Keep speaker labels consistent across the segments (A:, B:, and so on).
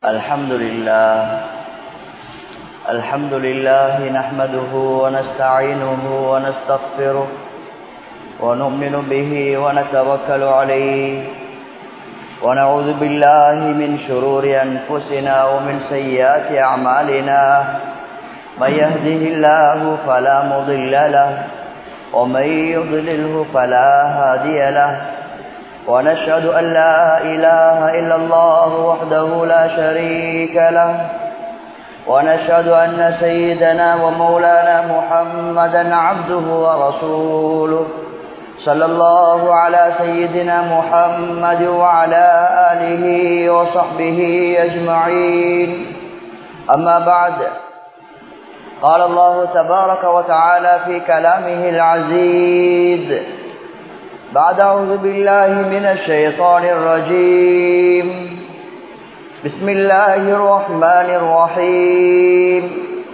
A: الحمد لله الحمد لله نحمده ونستعينه ونستغفره ونؤمن به ونتوكل عليه ونعوذ بالله من شرور أنفسنا ومن سيئات أعمالنا من يهده الله فلا مضل له ومن يضلله فلا هادي له ونشهد أن لا إله إلا الله وحده لا شريك له ونشهد أن سيدنا ومولانا محمدا عبده ورسوله صلى الله على سيدنا محمد وعلى آله وصحبه أجمعين أما بعد قال الله تبارك وتعالى في كلامه العزيز بعد أعوذ بالله من الشيطان الرجيم بسم الله الرحمن الرحيم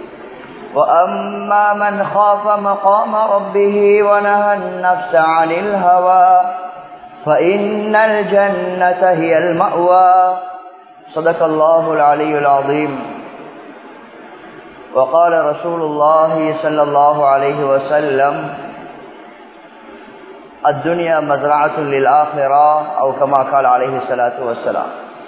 A: وأما من خاف مقام ربه ونهى النفس عن الهوى فإن الجنة هي المأوى صدق الله العلي العظيم وقال رسول الله صلى الله عليه وسلم الدنيا مزرعة للآخرة أو كما قال عليه الصلاة والسلام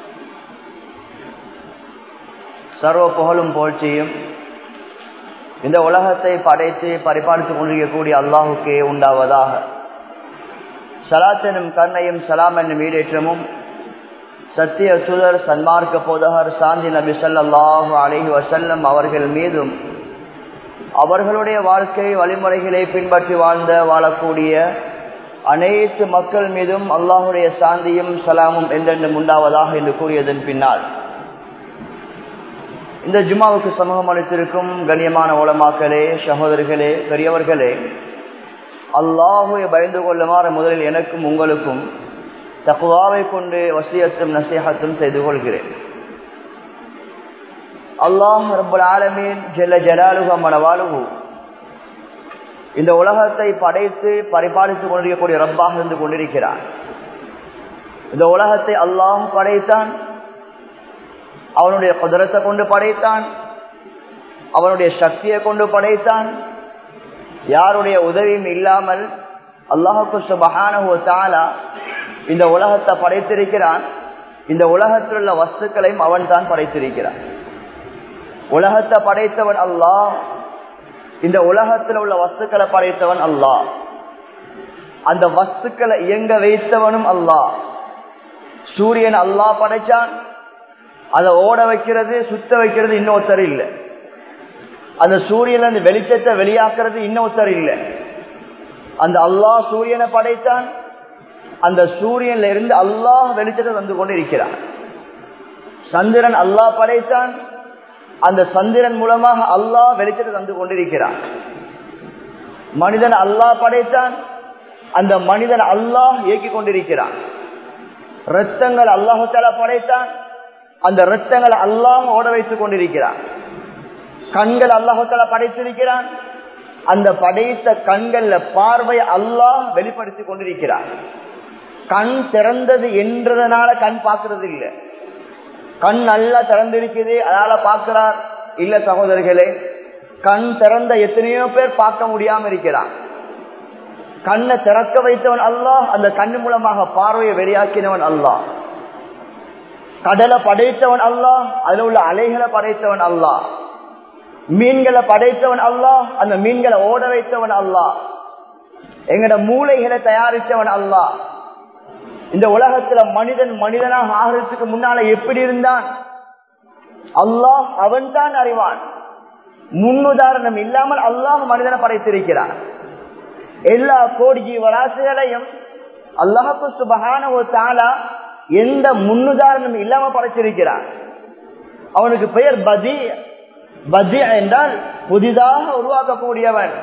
A: சர்வ புகழும் போழ்ச்சியும் இந்த உலகத்தை படைத்து பரிபாலித்துக் கொண்டிருக்கக்கூடிய அல்லாஹுக்கே உண்டாவதாக சலாத் எனும் கண்ணையும் சலாம் என்னும் ஈடேற்றமும் சத்திய சுதர் சன்மார்க்க போதகர் சாந்தி நபி சல்லாஹூ அலஹி வசல்லம் அவர்கள் மீதும் அவர்களுடைய வாழ்க்கை வழிமுறைகளை பின்பற்றி வாழ்ந்த வாழக்கூடிய அனைத்து மக்கள் மீதும் அல்லாஹுடைய சாந்தியும் சலாமும் என்றென்றும் உண்டாவதாக என்று கூறியதன் பின்னால் இந்த ஜுமாவுக்கு சமூகம் அளித்திருக்கும் கண்ணியமான உலமாக்களே சகோதரிகளே பெரியவர்களே அல்லாஹுவை பயந்து கொள்ளுமாறு முதலில் எனக்கும் உங்களுக்கும் தக்குவாவை கொண்டு வசியத்தும் நசீகத்தும் செய்து கொள்கிறேன் அல்லாஹ் ரபுல் ஆலமீன் ஜெல்ல ஜலாலுக மனவாலுகு இந்த உலகத்தை படைத்து பரிபாலித்துக் கொண்டிருக்கக்கூடிய ரப்பாக இருந்து கொண்டிருக்கிறார் இந்த உலகத்தை அல்லாஹ் படைத்தான் அவனுடைய குதிரத்தை கொண்டு படைத்தான் அவனுடைய சக்தியை கொண்டு படைத்தான் யாருடைய உதவியும் இல்லாமல் அல்லாஹுக்கு சுபகான இந்த உலகத்தை படைத்திருக்கிறான் இந்த உலகத்தில் உள்ள வஸ்துக்களையும் அவன் தான் படைத்திருக்கிறான் உலகத்தை படைத்தவன் அல்லாஹ் இந்த உலகத்தில் உள்ள வஸ்துக்களை படைத்தவன் அல்லாஹ் அந்த வஸ்துக்களை இயங்க வைத்தவனும் அல்லாஹ் சூரியன் அல்லாஹ் படைச்சான் அதை ஓட வைக்கிறது சுத்த வைக்கிறது இன்னொருத்தர் இல்லை அந்த சூரியன் அந்த வெளிச்சத்தை வெளியாக்குறது இன்னொருத்தர் இல்லை அந்த அல்லாஹ் சூரியனை படைத்தான் அந்த சூரியன்ல இருந்து அல்லாஹ் வெளிச்சத்தை வந்து கொண்டு இருக்கிறான் சந்திரன் அல்லாஹ் படைத்தான் அந்த சந்திரன் மூலமாக அல்லாஹ் வெளிச்சத்தை தந்து கொண்டிருக்கிறான் மனிதன் அல்லாஹ் படைத்தான் அந்த மனிதன் அல்லாஹ் இயக்கிக் கொண்டிருக்கிறான் ரத்தங்கள் அல்லாஹால படைத்தான் அந்த ரத்தங்களை அல்லாஹ் ஓட வைத்துக் கொண்டிருக்கிறான் கண்கள் அல்லாஹால படைத்திருக்கிறான் அந்த படைத்த கண்கள்ல பார்வை அல்லாஹ் வெளிப்படுத்திக் கொண்டிருக்கிறான் கண் திறந்தது என்றதுனால கண் பார்க்கறது இல்லை கண் நல்லா திறந்திருக்குது அதனால பார்க்கிறார் இல்ல சகோதரர்களே கண் திறந்த எத்தனையோ பேர் பார்க்க முடியாம இருக்கிறான் கண்ணை திறக்க வைத்தவன் அல்லாஹ் அந்த கண்ணு மூலமாக பார்வையை வெளியாக்கினவன் அல்லாஹ் கடலை படைத்தவன் அல்லாஹ் அதுல உள்ள அலைகளை படைத்தவன் அல்லாஹ் மீன்களை படைத்தவன் அல்லாஹ் அந்த மீன்களை ஓட வைத்தவன் அல்லாஹ் எங்கட மூளைகளை தயாரித்தவன் அல்லாஹ் இந்த உலகத்துல மனிதன் மனிதனாக ஆகிறதுக்கு முன்னால எப்படி இருந்தான் அல்லாஹ் அவன் தான் அறிவான் முன்னுதாரணம் இல்லாமல் அல்லாஹ் மனிதனை படைத்திருக்கிறான் எல்லா கோடி ஜீவராசிகளையும் அல்லாஹு சுபகான ஒரு தாலா எந்த முன்னுதாரணம் இல்லாம படைத்திருக்கிறான் அவனுக்கு பெயர் பதி பதி என்றால் புதிதாக உருவாக்கக்கூடியவன்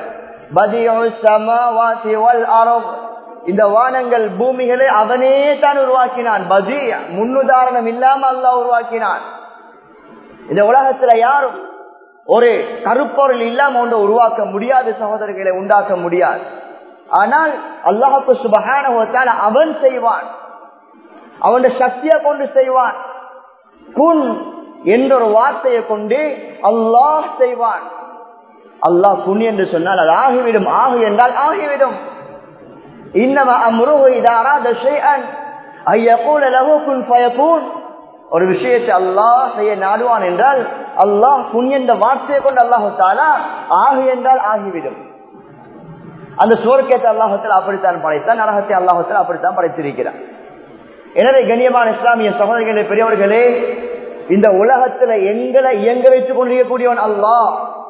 A: இந்த வானங்கள் பூமிகளை அவனே தான் உருவாக்கினான் பதி முன்னுதாரணம் இல்லாம அல்லா உருவாக்கினான் இந்த உலகத்துல யாரும் ஒரு கருப்பொருள் இல்லாம ஒன்று உருவாக்க முடியாது சகோதரர்களை உண்டாக்க முடியாது ஆனால் அல்லாஹு சுபகான அவன் செய்வான் அவனுடைய சக்தியை கொண்டு செய்வான் குன் என்ற ஒரு வார்த்தையை கொண்டு அல்லாஹ் செய்வான் அல்லாஹ் குனி என்று சொன்னால் அது ஆகிவிடும் ஆகு என்றால் ஆகிவிடும் இன்னம அம்ருஹு இதா அராத ஷைஅன் ஐயகூல லஹு குன் ஃபயகூன் ஒரு விஷயத்தை அல்லாஹ் செய்ய நாடுவான் என்றால் அல்லாஹ் குன் என்ற வார்த்தையை கொண்டு அல்லாஹு தாலா ஆகு என்றால் ஆகிவிடும் அந்த சோர்க்கத்தை அல்லாஹத்தில் அப்படித்தான் படைத்தான் நரகத்தை அல்லாஹத்தில் அப்படித்தான் படைத்திருக்கிறான் எனவே கண்ணியமான இஸ்லாமிய சகோதரர்களே பெரியவர்களே இந்த உலகத்துல எங்களை இயங்க வைத்துக் கொண்டிருக்கக்கூடியவன் அல்லாஹ்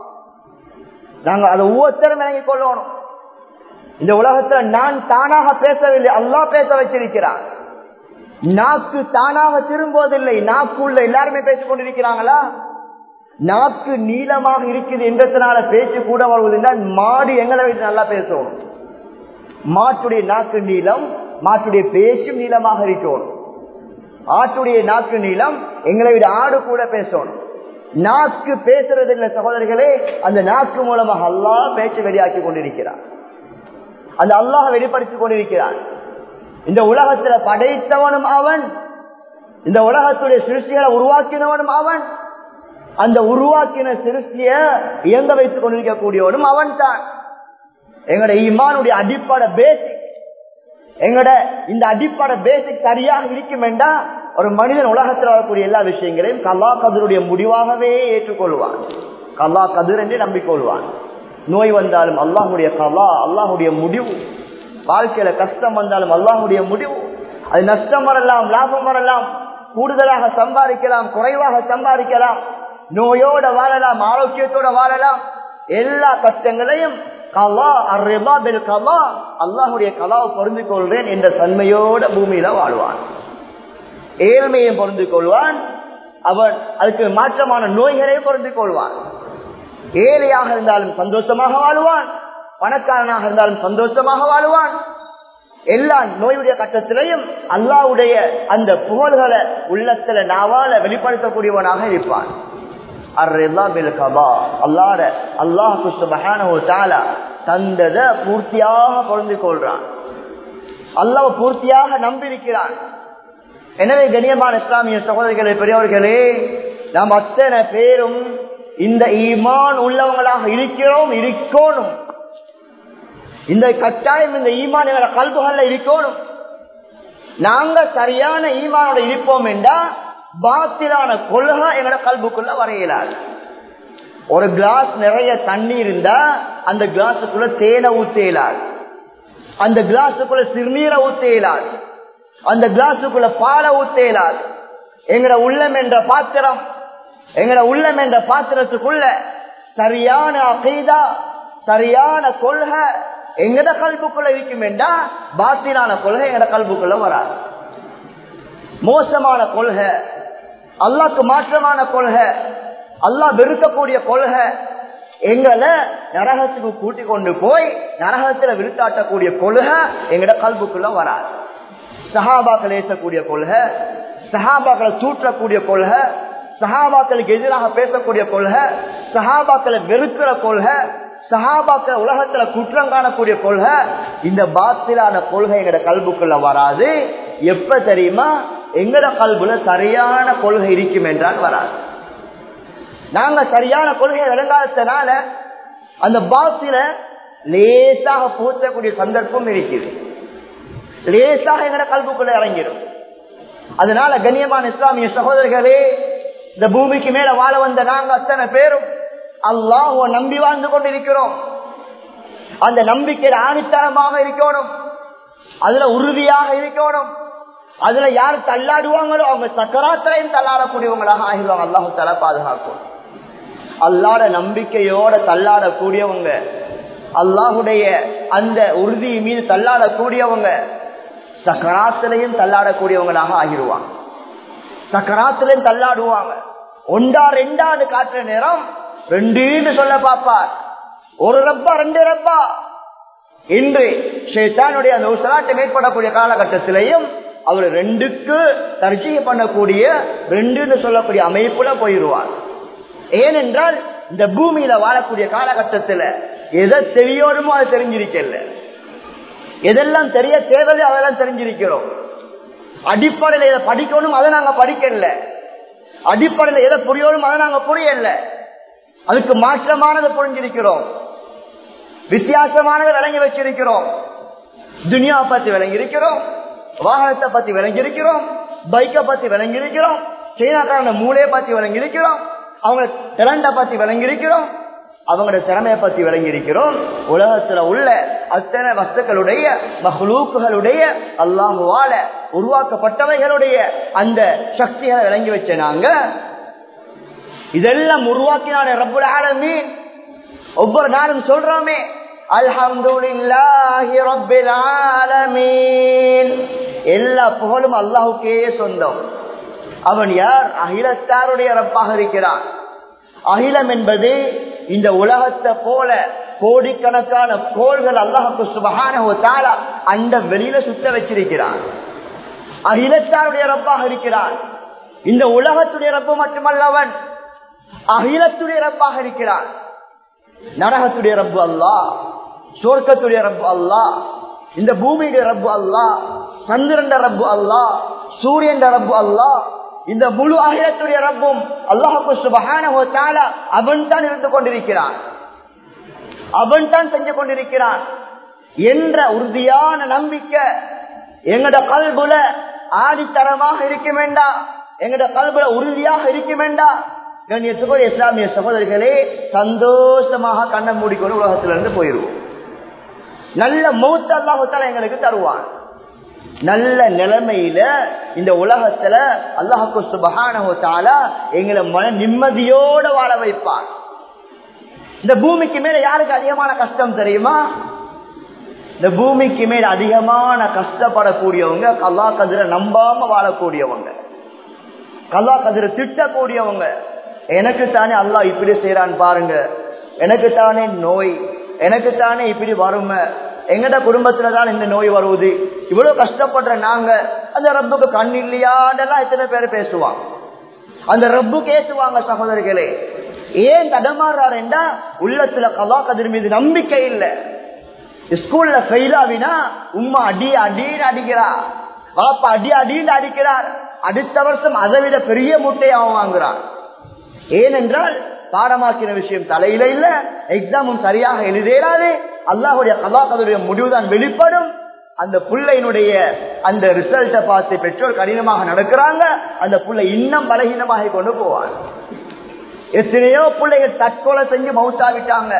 A: நாங்க அதை ஒவ்வொருத்தரும் விளங்கிக் கொள்ளணும் இந்த உலகத்துல நான் தானாக பேசவில்லை அல்லாஹ் பேச வச்சிருக்கிறான் நாக்கு தானாக திரும்புவதில்லை நாக்குள்ள எல்லாருமே பேசிக் கொண்டிருக்கிறாங்களா நாக்கு நீளமாக இருக்குது என்றதுனால பேச்சு கூட வருவதுன்னா மாடு எங்களை வைத்து நல்லா பேசணும் மாட்டுடைய நாக்கு நீளம் மாட்டுடைய பேச்சும் நீளமாக இருக்கணும் ஆட்டுடைய நாக்கு நீளம் எங்களை விட ஆடு கூட பேசணும் நாக்கு பேசுறது இல்லை சகோதரர்களே அந்த நாக்கு மூலமாக அல்லாஹ் பேச்சு வெளியாக்கி கொண்டிருக்கிறார் அந்த அல்லாஹ் வெளிப்படுத்திக் கொண்டிருக்கிறான் இந்த உலகத்துல படைத்தவனும் அவன் இந்த உலகத்துடைய சிருஷ்டிகளை உருவாக்கினவனும் அவன் அந்த உருவாக்கின சிருஷ்டிய இயங்க வைத்துக் கொண்டிருக்கக்கூடியவனும் அவன் தான் எங்களோட ஈமானுடைய அடிப்படை பேசிக் எங்களோட இந்த அடிப்படை பேசிக் சரியாக இருக்கும் என்றா ஒரு மனிதன் உலகத்தில் வரக்கூடிய எல்லா விஷயங்களையும் கல்லா கதிருடைய முடிவாகவே ஏற்றுக்கொள்வான் கல்லா கதிர் என்று நம்பிக்கொள்வான் நோய் வந்தாலும் அல்லாஹுடைய கலா அல்லாஹுடைய முடிவு வாழ்க்கையில கஷ்டம் வந்தாலும் அல்லாஹுடைய முடிவு அது நஷ்டம் வரலாம் லாபம் வரலாம் கூடுதலாக சம்பாதிக்கலாம் குறைவாக சம்பாதிக்கலாம் நோயோட வாழலாம் ஆரோக்கியத்தோட வாழலாம் எல்லா கஷ்டங்களையும் கலா அர்ரிபா பெல் கலா அல்லாஹுடைய கலாவை பொருந்து கொள்றேன் என்ற தன்மையோட பூமியில வாழ்வான் ஏழ்மையை பொருந்து கொள்வான் அவன் அதுக்கு மாற்றமான நோய்களை பொருந்து கொள்வான் ஏழையாக இருந்தாலும் சந்தோஷமாக வாழ்வான் பணக்காரனாக இருந்தாலும் சந்தோஷமாக வாழ்வான் எல்லா நோயுடைய கட்டத்திலையும் அல்லாவுடைய அந்த புகழ்களை உள்ளத்துல நாவால வெளிப்படுத்தக்கூடியவனாக இருப்பான் தந்தத பூர்த்தியாக பொருந்து கொள்றான் அல்லாஹ் பூர்த்தியாக நம்பியிருக்கிறான் எனவே கண்ணியமான இஸ்லாமிய சகோதரிகளே பெரியவர்களே நாம் அத்தனை பேரும் இந்த ஈமான் உள்ளவங்களாக இருக்கிறோம் இருக்கணும் இந்த கட்டாயம் இந்த ஈமான் எங்களோட கல்புகள்ல இருக்கணும் நாங்க சரியான ஈமானோட இருப்போம் என்றா பாத்திலான கொள்கை எங்களோட கல்புக்குள்ள வரையலாது ஒரு கிளாஸ் நிறைய தண்ணி இருந்தா அந்த கிளாஸுக்குள்ள தேனை ஊத்தேலாது அந்த கிளாஸுக்குள்ள சிறுநீரை ஊத்தேலாது அந்த கிளாஸுக்குள்ள பாலை ஊத்தேலாது எங்கட உள்ளம் என்ற பாத்திரம் எங்கட உள்ளம் என்ற பாத்திரத்துக்குள்ள சரியான அகைதா சரியான கொள்கை எங்கட கல்புக்குள்ள இருக்கும் என்றா பாத்திலான கொள்கை எங்கட கல்புக்குள்ள வராது மோசமான கொள்கை அல்லாக்கு மாற்றமான கொள்கை அல்லாஹ் வெறுக்கக்கூடிய கொள்கை எங்களை நரகத்துக்கு கூட்டி கொண்டு போய் நரகத்துல விருத்தாட்டக்கூடிய கொள்கை எங்கட கல்புக்குள்ள வராது சஹாபாக்கள் ஏசக்கூடிய கொள்கை சஹாபாக்களை தூற்றக்கூடிய கொள்கை சஹாபாக்களுக்கு எதிராக பேசக்கூடிய கொள்கை சஹாபாக்களை வெறுக்கிற கொள்கை சஹாபாக்களை உலகத்துல குற்றம் காணக்கூடிய கொள்கை இந்த பாத்திலான கொள்கை எங்கட கல்புக்குள்ள வராது எப்ப தெரியுமா எங்கட கல்புல சரியான கொள்கை இருக்கும் என்றால் வராது நாங்க சரியான கொள்கை விளங்காததுனால அந்த பாத்தில லேசாக பூத்தக்கூடிய சந்தர்ப்பம் இருக்குது லேசாக எங்கட கல்புக்குள்ள இறங்கிடும் அதனால கண்ணியமான இஸ்லாமிய சகோதரர்களே இந்த பூமிக்கு மேல வாழ வந்த நாங்க அத்தனை பேரும் அல்லாஹுவ நம்பி வாழ்ந்து கொண்டிருக்கிறோம் அந்த நம்பிக்கையில ஆணித்தரமாக இருக்கணும் அதுல உறுதியாக இருக்கணும் அதுல யார் தள்ளாடுவாங்களோ அவங்க சக்கராத்திரையும் தள்ளாடக்கூடியவங்களாக ஆகிடுவாங்க அல்லாஹு தலா பாதுகாக்கும் அல்லாட நம்பிக்கையோட தள்ளாடக்கூடியவங்க அல்லாஹுடைய அந்த உறுதி மீது தள்ளாடக்கூடியவங்க சக்கராத்திலையும் தள்ளாடக்கூடியவங்களாக ஆகிடுவாங்க சக்கராத்திலையும் தள்ளாடுவாங்க ஒன்றா ரெண்டாண்டு காட்டுற நேரம் ரெண்டுன்னு சொல்ல பாப்பார் ஒரு ரப்பா ரெண்டு ரப்பா இன்று ஷேத்தானுடைய அந்த உசலாட்டம் ஏற்படக்கூடிய காலகட்டத்திலையும் அவர் ரெண்டுக்கு தர்ஜீக பண்ணக்கூடிய ரெண்டுன்னு சொல்லக்கூடிய அமைப்புல போயிடுவார் ஏனென்றால் இந்த பூமியில வாழக்கூடிய காலகட்டத்துல எதை தெரியணுமோ அதை தெரிஞ்சிருக்கல எதெல்லாம் தெரிய தேவையோ அதெல்லாம் தெரிஞ்சிருக்கிறோம் அடிப்படையில் இதை படிக்கணும் அதை நாங்க படிக்கல அடிப்படையில் எதை புரியணும் அதை நாங்க புரியல அதுக்கு மாற்றமானதை புரிஞ்சிருக்கிறோம் வித்தியாசமானதை விளங்கி வச்சிருக்கிறோம் துனியா பத்தி விளங்கி இருக்கிறோம் வாகனத்தை பத்தி விளங்கி இருக்கிறோம் பைக்கை பத்தி விளங்கி இருக்கிறோம் சீனாக்காரன மூளையை பத்தி விளங்கி இருக்கிறோம் அவங்க திறண்ட பத்தி விளங்கி இருக்கிறோம் அவங்களோட திறமையை பத்தி விளங்கி இருக்கிறோம் உலகத்துல உள்ள அத்தனை வஸ்துக்களுடைய மஹ்லூக்குகளுடைய அல்லாஹுவால உருவாக்கப்பட்டவைகளுடைய அந்த சக்திகளை விளங்கி வச்ச நாங்க இதெல்லாம் உருவாக்கினான ரப்புல் ஆலமீன் ஒவ்வொரு நாளும் சொல்றோமே அல்ஹம்துலில்லாஹி ரப்பில் ஆலமீன் எல்லா புகழும் அல்லாஹுக்கே சொந்தம் அவன் யார் அகிலத்தாருடைய ரப்பாக இருக்கிறான் அகிலம் என்பது இந்த உலகத்தை போல கோடிக்கணக்கான கோள்கள் அல்லாஹுக்கு சுபகான அந்த வெளியில சுத்த வச்சிருக்கிறான் அகிலத்தாருடைய ரப்பாக இருக்கிறான் இந்த உலகத்துடைய ரப்பு மட்டுமல்லவன் அகிலத்துடைய ரப்பாக இருக்கிறான் நரகத்துடைய ரப்பு அல்லா சோர்க்கத்துடைய ரப்பு அல்லா இந்த பூமியுடைய ரப்பு அல்லா சந்திரன் ரப்பு அல்லா சூரியன் ரப்பு அல்லா இந்த முழு அகிலத்துடைய ரப்பும் அல்லாஹு சுபகான அவன் தான் இருந்து கொண்டிருக்கிறான் அவன் தான் செஞ்சு கொண்டிருக்கிறான் என்ற உறுதியான நம்பிக்கை எங்கட கல்புல ஆதித்தரமாக இருக்க வேண்டாம் எங்கட கல்புல உறுதியாக இருக்க வேண்டாம் கண்ணியத்துக்கு இஸ்லாமிய சகோதரிகளே சந்தோஷமாக கண்ணை மூடிக்கொண்டு உலகத்திலிருந்து போயிருவோம் நல்ல மௌத்த அல்லாஹால எங்களுக்கு தருவான் நல்ல நிலைமையில இந்த உலகத்துல அல்லாஹு சுபகான எங்களை மன நிம்மதியோட வாழ வைப்பான் இந்த பூமிக்கு மேல யாருக்கு அதிகமான கஷ்டம் தெரியுமா இந்த பூமிக்கு மேல அதிகமான கஷ்டப்படக்கூடியவங்க கல்லா கதிர நம்பாம வாழக்கூடியவங்க கல்லா கதிர திட்டக்கூடியவங்க எனக்கு தானே அல்லாஹ் இப்படி செய்யறான்னு பாருங்க எனக்கு தானே நோய் எனக்கு தானே இப்படி வறுமை எங்கட குடும்பத்துல தான் இந்த நோய் வருவது இவ்வளவு கஷ்டப்படுற நாங்க அந்த ரப்புக்கு கண் இல்லையாண்டெல்லாம் எத்தனை பேர் பேசுவாங்க அந்த ரப்பு கேசுவாங்க சகோதரிகளே ஏன் தடமாறாருண்டா உள்ளத்துல கலா கதிர் மீது நம்பிக்கை இல்லை ஸ்கூல்ல ஃபெயில் ஆவினா உம்மா அடி அடின்னு அடிக்கிறா பாப்பா அடி அடின்னு அடிக்கிறார் அடுத்த வருஷம் அதை விட பெரிய முட்டையை அவன் வாங்குறான் ஏனென்றால் பாடமாக்கின விஷயம் தலையில இல்ல எக்ஸாமும் சரியாக எழுதேறாது அல்லாஹுடைய கலாக்கதுடைய முடிவுதான் வெளிப்படும் அந்த பிள்ளையினுடைய அந்த ரிசல்ட்டை பார்த்து பெற்றோர் கடினமாக நடக்கிறாங்க அந்த பிள்ளை இன்னும் பலகீனமாக கொண்டு போவாங்க எத்தனையோ பிள்ளைகள் தற்கொலை செஞ்சு மவுத்தாவிட்டாங்க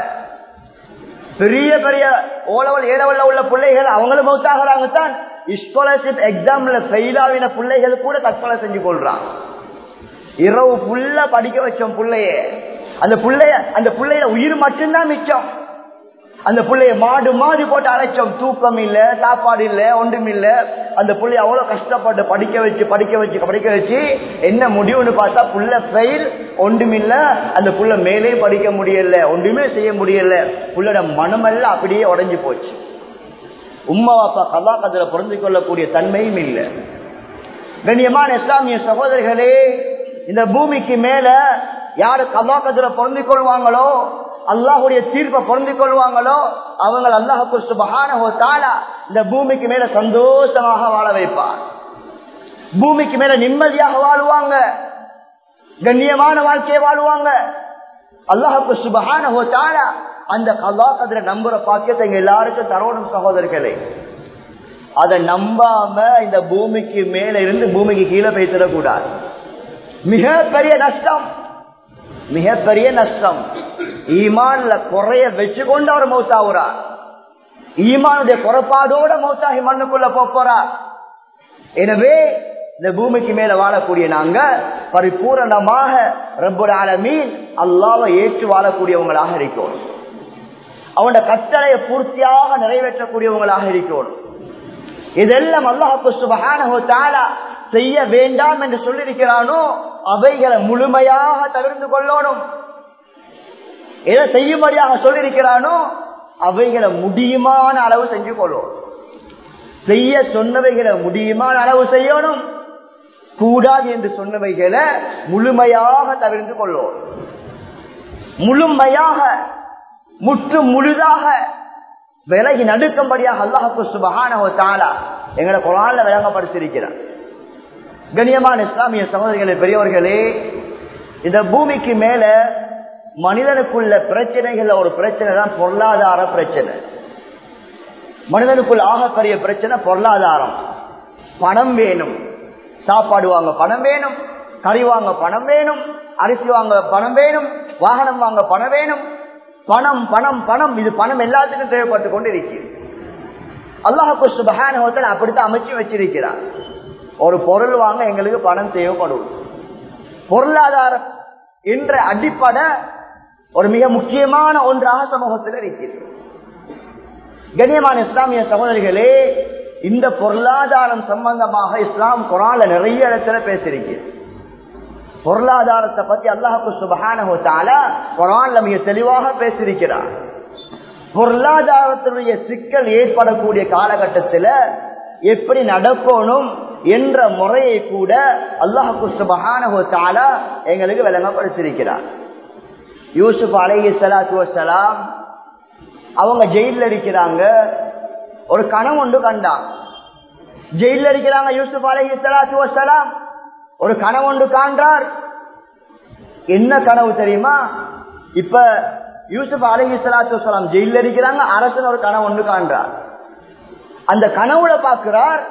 A: பெரிய பெரிய ஓலவல் ஏலவல்ல உள்ள பிள்ளைகள் அவங்களும் மவுத்தாகிறாங்க தான் ஸ்காலர்ஷிப் எக்ஸாம்ல ஃபெயில் ஆகின பிள்ளைகள் கூட தற்கொலை செஞ்சு கொள்றாங்க இரவு புள்ள படிக்க வச்சோம் பிள்ளைய அந்த பிள்ளைய அந்த பிள்ளைய உயிர் மட்டும்தான் மிச்சம் அந்த பிள்ளைய மாடு மாறி போட்டு அழைச்சோம் தூக்கம் இல்ல சாப்பாடு இல்ல ஒன்றும் இல்ல அந்த பிள்ளைய அவ்வளவு கஷ்டப்பட்டு படிக்க வச்சு படிக்க வச்சு படிக்க வச்சு என்ன முடிவுன்னு பார்த்தா புள்ள ஃபெயில் ஒன்றும் இல்ல அந்த புள்ள மேலே படிக்க முடியல ஒன்றுமே செய்ய முடியல புள்ளோட மனமெல்லாம் அப்படியே உடஞ்சி போச்சு உம்மா அப்பா கதா கதிர பொருந்தி கொள்ளக்கூடிய தன்மையும் இல்லை கண்ணியமான இஸ்லாமிய சகோதரிகளே இந்த பூமிக்கு மேல யாரு கதா கதிர பொருந்திக் கொள்வாங்களோ அல்லாஹுடைய தீர்ப்பை பொருந்திக் கொள்வாங்களோ அவங்க அல்லாஹுக்கு சுபகான இந்த பூமிக்கு மேல சந்தோஷமாக வாழ வைப்பார் பூமிக்கு மேல நிம்மதியாக வாழுவாங்க கண்ணியமான வாழ்க்கையை வாழுவாங்க அல்லாஹுக்கு சுபகான அந்த கல்லா கதிர நம்புற பாக்கியத்தை எங்க எல்லாருக்கும் தரணும் சகோதரர்களே அதை நம்பாம இந்த பூமிக்கு மேல இருந்து பூமிக்கு கீழே பேசிடக்கூடாது மிகப்பெரிய நஷ்டம் மிகப்பெரிய நஷ்டம் ஈமான்ல குறைய வச்சு கொண்டு அவர் மௌத்தாவுறார் ஈமானுடைய குறைபாடோட மௌத்தாகி மண்ணுக்குள்ள போறார் எனவே இந்த பூமிக்கு மேல வாழக்கூடிய நாங்க பரிபூரணமாக ரப்போட ஆலமீன் அல்லாவை ஏற்று வாழக்கூடியவங்களாக இருக்கணும் அவனோட கட்டளையை பூர்த்தியாக நிறைவேற்றக்கூடியவங்களாக இருக்கணும் இதெல்லாம் அல்லாஹு சுபகான செய்ய வேண்டாம் என்று சொல்லியிருக்கிறானோ அவைகளை முழுமையாக தவிர்த்து கொள்ளணும் எதை செய்யும்படியாக சொல்லியிருக்கிறானோ அவைகளை முடியுமான அளவு செஞ்சு கொள்ளணும் செய்ய சொன்னவைகளை முடியுமான அளவு செய்யணும் கூடாது என்று சொன்னவைகளை முழுமையாக தவிர்த்து கொள்ளணும் முழுமையாக முற்று முழுதாக விலகி நடுக்கும்படியாக அல்லாஹு சுபகான எங்களை குரான்ல விளங்கப்படுத்திருக்கிறார் கண்ணியமான இஸ்லாமிய சகோதரிகளே பெரியவர்களே இந்த பூமிக்கு மேல மனிதனுக்குள்ள பிரச்சனைகள்ல ஒரு பிரச்சனை தான் பொருளாதார பிரச்சனை மனிதனுக்குள்ள ஆகப்பெரிய பிரச்சனை பொருளாதாரம் பணம் வேணும் சாப்பாடு வாங்க பணம் வேணும் கறி வாங்க பணம் வேணும் அரிசி வாங்க பணம் வேணும் வாகனம் வாங்க பணம் வேணும் பணம் பணம் பணம் இது பணம் எல்லாத்துக்கும் தேவைப்பட்டு கொண்டு இருக்கிறது அல்லாஹு சுபஹான அப்படித்தான் அமைச்சு வச்சிருக்கிறார் ஒரு பொருள் வாங்க எங்களுக்கு பணம் தேவைப்படும் பொருளாதாரம் என்ற அடிப்படை ஒரு மிக முக்கியமான ஒன்றாக சமூகத்தில் இருக்கிறது கண்ணியமான இஸ்லாமிய சகோதரிகளே இந்த பொருளாதாரம் சம்பந்தமாக இஸ்லாம் குரான்ல நிறைய இடத்துல பேசியிருக்கிறது பொருளாதாரத்தை பத்தி அல்லாஹு சுபஹான குரான்ல மிக தெளிவாக பேசியிருக்கிறார் பொருளாதாரத்தினுடைய சிக்கல் ஏற்படக்கூடிய காலகட்டத்தில் எப்படி நடக்கணும் என்ற முறையை கூட அல்லாஹு சுபஹான எங்களுக்கு விளங்கப்படுத்திருக்கிறார் யூசுப் அலஹி சலாத்து வசலாம் அவங்க ஜெயில இருக்கிறாங்க ஒரு கனவு ஒன்று கண்டாங்க ஜெயில இருக்கிறாங்க யூசுப் அலஹி சலாத்து வசலாம் ஒரு கனவு ஒன்று காண்றார் என்ன கனவு தெரியுமா இப்ப யூசுப் அலஹி சலாத்து வசலாம் ஜெயில இருக்கிறாங்க அரசன் ஒரு கனவு ஒன்று காண்றார் அந்த கனவுல பார்க்கிறார்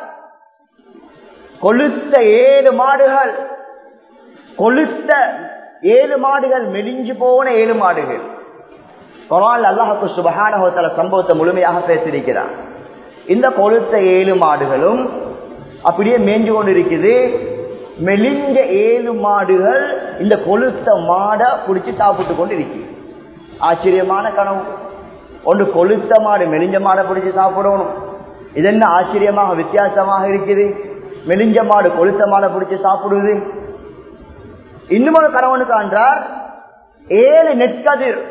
A: கொளுத்த ஏழு மாடுகள் கொளுத்த ஏழு மாடுகள் மெலிஞ்சு போன ஏழு மாடுகள் குரான் அல்லாஹு சுபகான சம்பவத்தை முழுமையாக பேசியிருக்கிறார் இந்த கொளுத்த ஏழு மாடுகளும் அப்படியே மேய்ஞ்சு கொண்டு இருக்குது மெலிஞ்ச ஏழு மாடுகள் இந்த கொளுத்த மாடை பிடிச்சி சாப்பிட்டு கொண்டு இருக்கு ஆச்சரியமான கனவு ஒன்று கொளுத்த மாடு மெலிஞ்ச மாடை பிடிச்சி சாப்பிடணும் இது என்ன ஆச்சரியமாக வித்தியாசமாக இருக்குது மெலிஞ்ச மாடு கொளுத்த மாடை பிடிச்சி சாப்பிடுது இன்னும் ஒரு கணவனு காண்றார் ஏழு நெற்கதிர்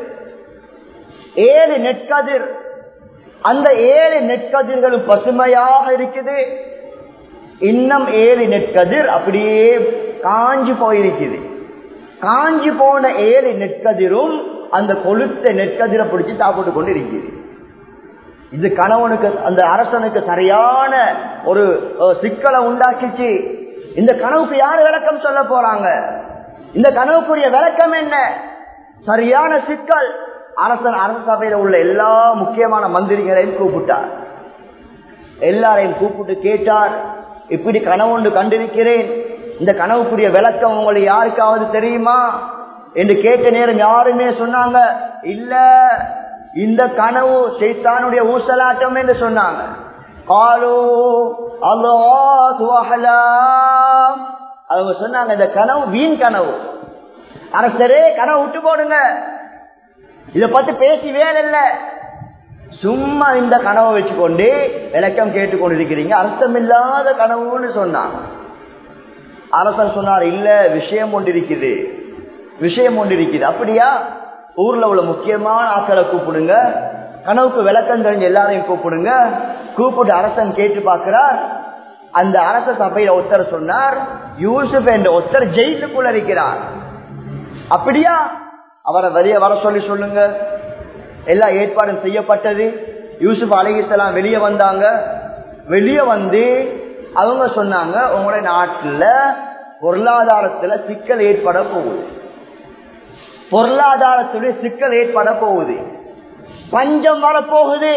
A: ஏழு நெற்கதிர் அந்த ஏழு நெற்கதிர்களும் பசுமையாக இருக்குது இன்னும் ஏழு நெற்கதிர் அப்படியே காஞ்சி போயிருக்குது காஞ்சி போன ஏழு நெற்கதிரும் அந்த கொளுத்த நெற்கதிரை பிடிச்சி சாப்பிட்டு கொண்டு இருக்குது இது கணவனுக்கு அந்த அரசனுக்கு சரியான ஒரு சிக்கலை உண்டாக்கிச்சு இந்த கனவுக்கு யாரு விளக்கம் சொல்ல போறாங்க இந்த கனவுக்குரிய விளக்கம் என்ன சரியான சிக்கல் அரசன் அரச சபையில உள்ள எல்லா முக்கியமான மந்திரிகளையும் கூப்பிட்டார் எல்லாரையும் கூப்பிட்டு கேட்டார் இப்படி கனவு ஒன்று கண்டிருக்கிறேன் இந்த கனவுக்குரிய விளக்கம் உங்களுக்கு யாருக்காவது தெரியுமா என்று கேட்ட நேரம் யாருமே சொன்னாங்க இல்ல இந்த கனவு சைத்தானுடைய ஊசலாட்டம் என்று சொன்னாங்க காலோ அவங்க சொன்னாங்க இந்த கனவு வீண் கனவு அரசரே கனவு விட்டு போடுங்க இத பத்தி பேசி வேலை இல்ல சும்மா இந்த கனவை வச்சுக்கொண்டு விளக்கம் கேட்டுக்கொண்டிருக்கிறீங்க அர்த்தமில்லாத கனவுன்னு சொன்னாங்க அரசர் சொன்னார் இல்ல விஷயம் ஒன்று இருக்குது விஷயம் ஒன்று இருக்குது அப்படியா ஊர்ல உள்ள முக்கியமான ஆட்களை கூப்பிடுங்க கனவுக்கு விளக்கம் தெரிஞ்ச எல்லாரையும் கூப்பிடுங்க கூப்பிட்டு அரசன் கேட்டு பார்க்கிறார் அந்த அரச சபையில ஒருத்தர் சொன்னார் யூசுப் என்ற ஒருத்தர் ஜெயிலுக்குள்ள இருக்கிறார் அப்படியா அவரை வெளியே வர சொல்லி சொல்லுங்க எல்லா ஏற்பாடும் செய்யப்பட்டது யூசுப் அலிகிஸ்லாம் வெளியே வந்தாங்க வெளியே வந்து அவங்க சொன்னாங்க உங்களுடைய நாட்டுல பொருளாதாரத்துல சிக்கல் ஏற்பட போகுது பொருளாதாரத்துடைய சிக்கல் ஏற்பட போகுது பஞ்சம் வரப்போகுது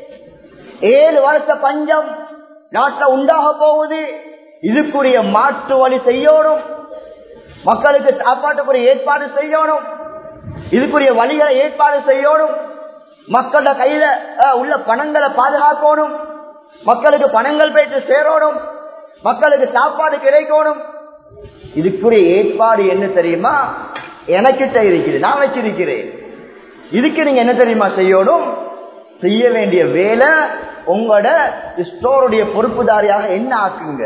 A: ஏழு வருஷ பஞ்சம் நாட்டில் உண்டாக போகுது இதுக்குரிய மாற்று வழி செய்யணும் மக்களுக்கு சாப்பாட்டுக்குரிய ஏற்பாடு செய்யணும் இதுக்குரிய வழிகளை ஏற்பாடு செய்யணும் மக்களோட கையில உள்ள பணங்களை பாதுகாக்கணும் மக்களுக்கு பணங்கள் போயிட்டு சேரணும் மக்களுக்கு சாப்பாடு கிடைக்கணும் இதுக்குரிய ஏற்பாடு என்ன தெரியுமா எனக்கிட்ட இருக்குது நான் வச்சிருக்கிறேன் இதுக்கு நீங்க என்ன தெரியுமா செய்யணும் செய்ய வேண்டிய வேலை உங்களோட ஸ்டோருடைய பொறுப்புதாரியாக என்ன ஆக்குங்க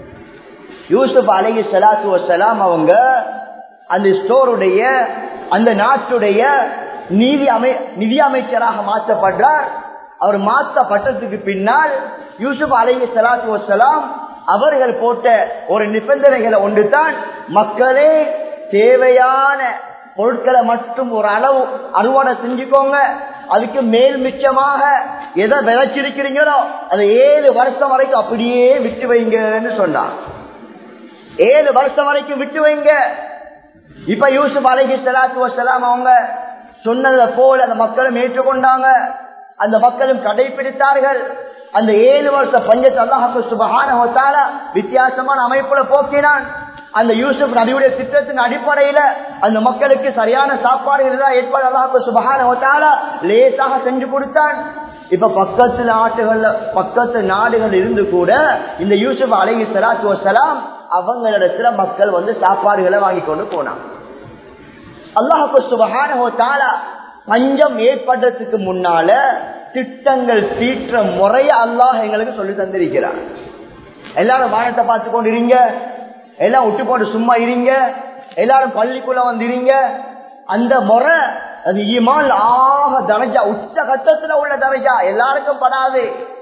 A: யூசுப் அலகி சலாத்து வசலாம் அவங்க அந்த ஸ்டோருடைய அந்த நாட்டுடைய நீதி அமை நிதி அமைச்சராக மாற்றப்படுறார் அவர் மாற்றப்பட்டதுக்கு பின்னால் யூசுப் அலகி சலாத்து வசலாம் அவர்கள் போட்ட ஒரு நிபந்தனைகளை ஒன்று தான் மக்களே தேவையான பொருட்களை மட்டும் ஒரு அளவு அறுவடை செஞ்சுக்கோங்க அதுக்கு மேல் மிச்சமாக எதை விளைச்சிருக்கிறீங்களோ அதை ஏழு வருஷம் வரைக்கும் அப்படியே விட்டு வைங்கன்னு சொன்னான் ஏழு வருஷம் வரைக்கும் விட்டு வைங்க இப்ப யூசுப் அலைஹி ஸலாத்து வஸலாம் அவங்க சொன்னதை போல அந்த மக்களும் ஏற்றுக்கொண்டாங்க அந்த மக்களும் கடைபிடித்தார்கள் அந்த ஏழு வருஷ பஞ்சத்தை அல்லாஹு சுபஹானஹு வ தஆலா வித்தியாசமான அமைப்புல போக்கினான் அந்த யூசுப் நபியுடைய திட்டத்தின் அடிப்படையில அந்த மக்களுக்கு சரியான சாப்பாடுகள் தான் ஏற்பாடு அல்லாஹு சுபஹானஹு வ தஆலா லேசாக செஞ்சு கொடுத்தான் இப்ப பக்கத்து நாட்டுகள்ல பக்கத்து நாடுகள் இருந்து கூட இந்த யூசுப் அலைஹி ஸலாத்து வஸலாம் அவங்களிடத்துல மக்கள் வந்து சாப்பாடுகளை வாங்கி கொண்டு போனாங்க அல்லாஹு சுபஹானஹு வ தஆலா பஞ்சம் ஏற்படுறதுக்கு முன்னால திட்டங்கள் தீற்ற முறைய அல்லாஹ் எங்களுக்கு சொல்லி தந்திருக்கிறார் எல்லாரும் வானத்தை பார்த்து கொண்டு இருங்க எல்லாம் விட்டு போட்டு சும்மா இருங்க எல்லாரும் பள்ளிக்குள்ள வந்துருங்க அந்த முறை அது ஈமான் ஆக தரஜா உச்ச கட்டத்துல உள்ள தரஜா எல்லாருக்கும் படாது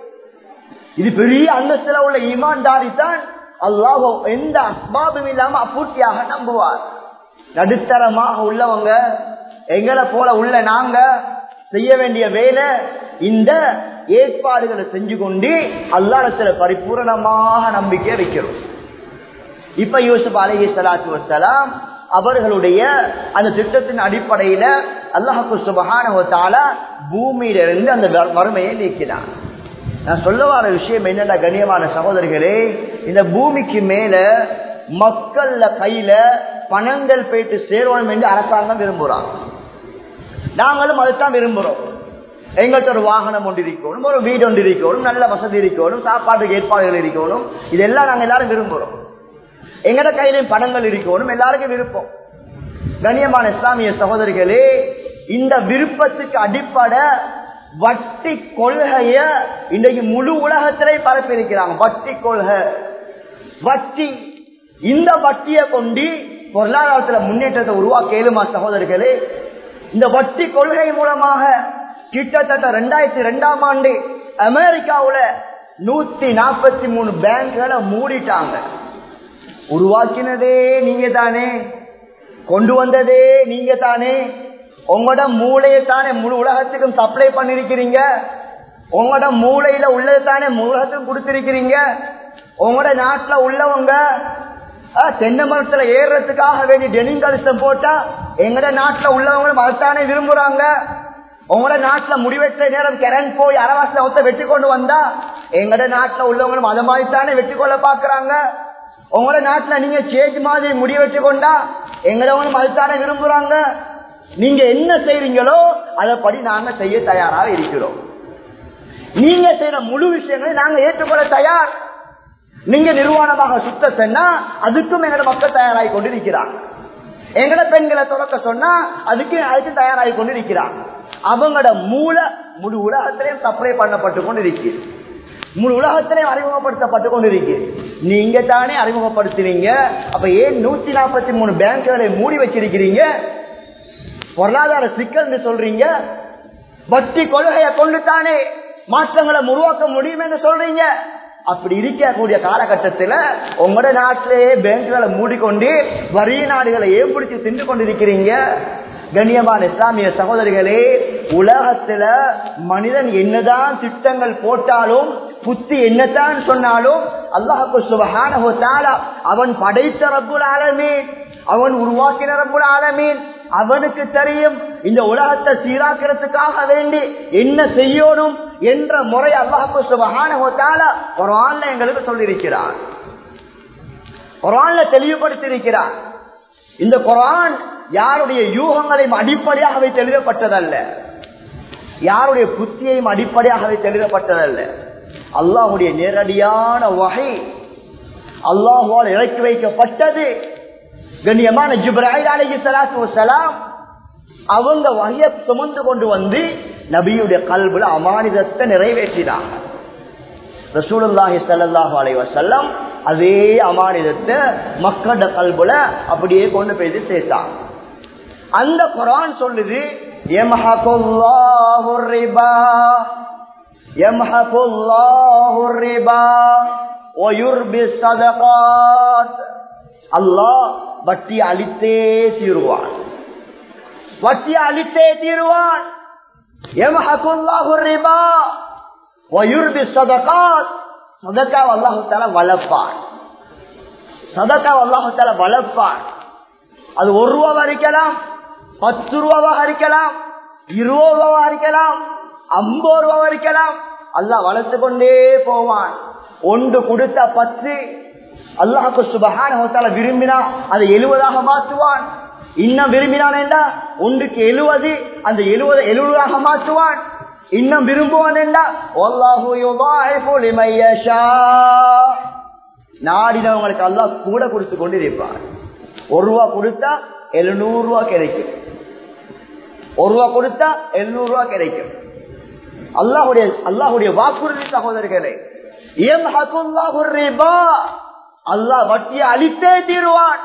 A: இது பெரிய அந்தஸ்துல உள்ள ஈமான்தாரி தான் அல்லாஹ் எந்த அஸ்பாபும் இல்லாம அப்பூர்த்தியாக நம்புவார் நடுத்தரமாக உள்ளவங்க எங்களை போல உள்ள நாங்க செய்ய வேண்டிய வேலை இந்த ஏற்பாடுகளை செஞ்சு கொண்டு அல்லாடத்துல பரிபூரணமாக நம்பிக்கை வைக்கிறோம் இப்ப யூசுப் அலஹி சலாத்து வசலாம் அவர்களுடைய அந்த திட்டத்தின் அடிப்படையில அல்லாஹு சுபகான பூமியிலிருந்து அந்த வறுமையை நீக்கினான் நான் சொல்ல வர விஷயம் என்னென்ன கண்ணியமான சகோதரிகளே இந்த பூமிக்கு மேல மக்கள்ல கையில பணங்கள் போயிட்டு சேரணும் என்று அரசாங்கம் விரும்புறாங்க நாங்களும் அதைத்தான் விரும்புறோம் எங்கள்கிட்ட ஒரு வாகனம் ஒன்று இருக்கணும் ஒரு வீடு ஒன்று இருக்கணும் நல்ல வசதி இருக்கணும் சாப்பாட்டுக்கு ஏற்பாடுகள் இருக்கணும் இதெல்லாம் நாங்க எல்லாரும் விரும்புறோம் எங்கட கையிலையும் பணங்கள் இருக்கணும் எல்லாருக்கும் விருப்பம் கண்ணியமான இஸ்லாமிய சகோதரிகளே இந்த விருப்பத்துக்கு அடிப்படை வட்டி கொள்கைய இன்றைக்கு முழு உலகத்திலே பரப்பியிருக்கிறாங்க வட்டி கொள்கை வட்டி இந்த வட்டியை கொண்டு பொருளாதாரத்துல முன்னேற்றத்தை உருவாக்க ஏழுமா சகோதரர்களே இந்த வட்டி கொள்கை மூலமாக கிட்டத்தட்ட ரெண்டாயிரத்தி ரெண்டாம் ஆண்டு அமெரிக்காவுல நூத்தி நாற்பத்தி மூணு பேங்க்களை மூடிட்டாங்க உருவாக்கினதே நீங்க தானே கொண்டு வந்ததே நீங்க தானே உங்களோட மூளையை தானே முழு உலகத்துக்கும் சப்ளை பண்ணிருக்கிறீங்க உங்களோட மூளையில உள்ளது தானே உலகத்துக்கும் கொடுத்திருக்கிறீங்க உங்களோட நாட்டுல உள்ளவங்க தென்னை மரத்துல ஏறுறதுக்காக வேண்டி டெனிங் கலிசம் போட்டா எங்கட நாட்டுல உள்ளவங்களும் அதைத்தானே விரும்புறாங்க உங்களோட நாட்டுல முடிவெற்ற நேரம் கரண்ட் போய் அரவாசில ஒத்த வெட்டி கொண்டு வந்தா எங்கட நாட்டுல உள்ளவங்களும் அதை மாதிரி தானே வெட்டி கொள்ள பாக்குறாங்க உங்களோட நாட்டுல நீங்க சேஜ் மாதிரி முடிவு வச்சு கொண்டா எங்களவங்களும் அதுதானே விரும்புறாங்க நீங்க என்ன செய்றீங்களோ அதைப்படி நாங்க செய்ய தயாராக இருக்கிறோம் நீங்க செய்யற முழு விஷயங்களை நாங்க ஏற்றுக்கொள்ள தயார் நீங்க நிர்வாணமாக சுத்த சொன்னா அதுக்கும் எங்கட மக்கள் தயாராகி கொண்டு இருக்கிறாங்க எங்கட பெண்களை தொடக்க சொன்னா அதுக்கு அதுக்கு தயாராகி கொண்டு இருக்கிறாங்க அவங்களோட மூல முழு உலகத்திலையும் சப்ளை பண்ணப்பட்டு கொண்டு இருக்கு முழு உலகத்திலையும் அறிமுகப்படுத்தப்பட்டு கொண்டு இருக்கு நீங்க தானே அறிமுகப்படுத்துறீங்க அப்ப ஏன் நூத்தி நாற்பத்தி மூணு பேங்குகளை மூடி வச்சிருக்கிறீங்க பொருளாதார சிக்கல் சொல்றீங்க வட்டி கொள்கையை கொண்டு தானே மாற்றங்களை உருவாக்க முடியும் என்று சொல்றீங்க அப்படி இருக்கக்கூடிய காலகட்டத்தில் உங்களோட நாட்டிலேயே பேங்குகளை மூடிக்கொண்டு வரி நாடுகளை ஏற்படுத்தி தின்று கொண்டிருக்கிறீங்க கண்ணியமான இஸ்லாமிய சகோதரிகளே உலகத்துல மனிதன் என்னதான் திட்டங்கள் போட்டாலும் புத்தி என்னதான் சொன்னாலும் அல்லாஹு சுபஹான அவன் படைத்த ரப்புல் ஆலமீன் அவன் உருவாக்கின ரப்புல் ஆலமீன் அவனுக்கு தெரியும் இந்த உலகத்தை சீராக்கிறதுக்காக வேண்டி என்ன செய்யணும் என்ற முறை அல்லாஹு சுபஹான ஒரு ஆண்ல எங்களுக்கு சொல்லியிருக்கிறார் குரான்ல தெளிவுபடுத்தியிருக்கிறார் இந்த குரான் யாருடைய யூகங்களையும் அடிப்படையாக வைத்து எழுதப்பட்டதல்ல யாருடைய புத்தியையும் அடிப்படையாக வைத்து எழுதப்பட்டதல்ல அல்லாஹுடைய நேரடியான வகை அல்லாஹுவால் இறக்கி வைக்கப்பட்டது கண்ணியமான ஜிப்ராஹில் அலஹி சலாத்து வசலாம் அவங்க வகையை சுமந்து கொண்டு வந்து நபியுடைய கல்வில அமானிதத்தை நிறைவேற்றினாங்க ரசூலுல்லாஹி ஸல்லல்லாஹு அலைஹி வஸல்லம் அதே அமானிதத்தை மக்களோட கல்புல அப்படியே கொண்டு போய் சேர்த்தாங்க அந்த குரான் சொல்லுது யம்ஹகுல்லாஹு ரிபா யம்ஹகுல்லாஹு ரிபா வயுர்பி ஸதகாத் அல்லாஹ் வட்டி அளித்தே தீருவான் வட்டி அளித்தே தீருவான் யம்ஹகுல்லாஹு ரிபா வயுர்பி ஸதகாத் சதக்காவை அல்லாஹு தால வளர்ப்பான் சதக்காவை அல்லாஹு தால வளர்ப்பான் அது ஒரு ரூபாவா இருக்கலாம் பத்து ரூபாவாக இருக்கலாம் இருபது ரூபாவா இருக்கலாம் ஐம்பது ரூபாவா இருக்கலாம் அல்லாஹ் வளர்த்து கொண்டே போவான் ஒன்று கொடுத்த பத்து அல்லாஹுக்கு சுபகான விரும்பினா அதை எழுவதாக மாற்றுவான் இன்னும் விரும்பினான் என்றா ஒன்றுக்கு எழுவது அந்த எழுவதை எழுவதாக மாற்றுவான் இன்னும் விரும்புவான் என்றா அல்லாஹு யுதாயிஃபு லிமன் யஷா. நாடினவங்களுக்கு அல்லாஹ் கூட கொடுத்து கொண்டு இருப்பான் ஒரு ரூபா கொடுத்தா எழுநூறு ரூபா கிடைக்கும் ஒரு ரூபா கொடுத்தா எழுநூறு ரூபா கிடைக்கும் அல்லாஹுடைய அல்லாஹுடைய வாக்குறுதி சகோதரர்களே யம்ஹகுல்லாஹு ரிபா அல்லாஹ் வட்டியை அழித்தே தீருவான்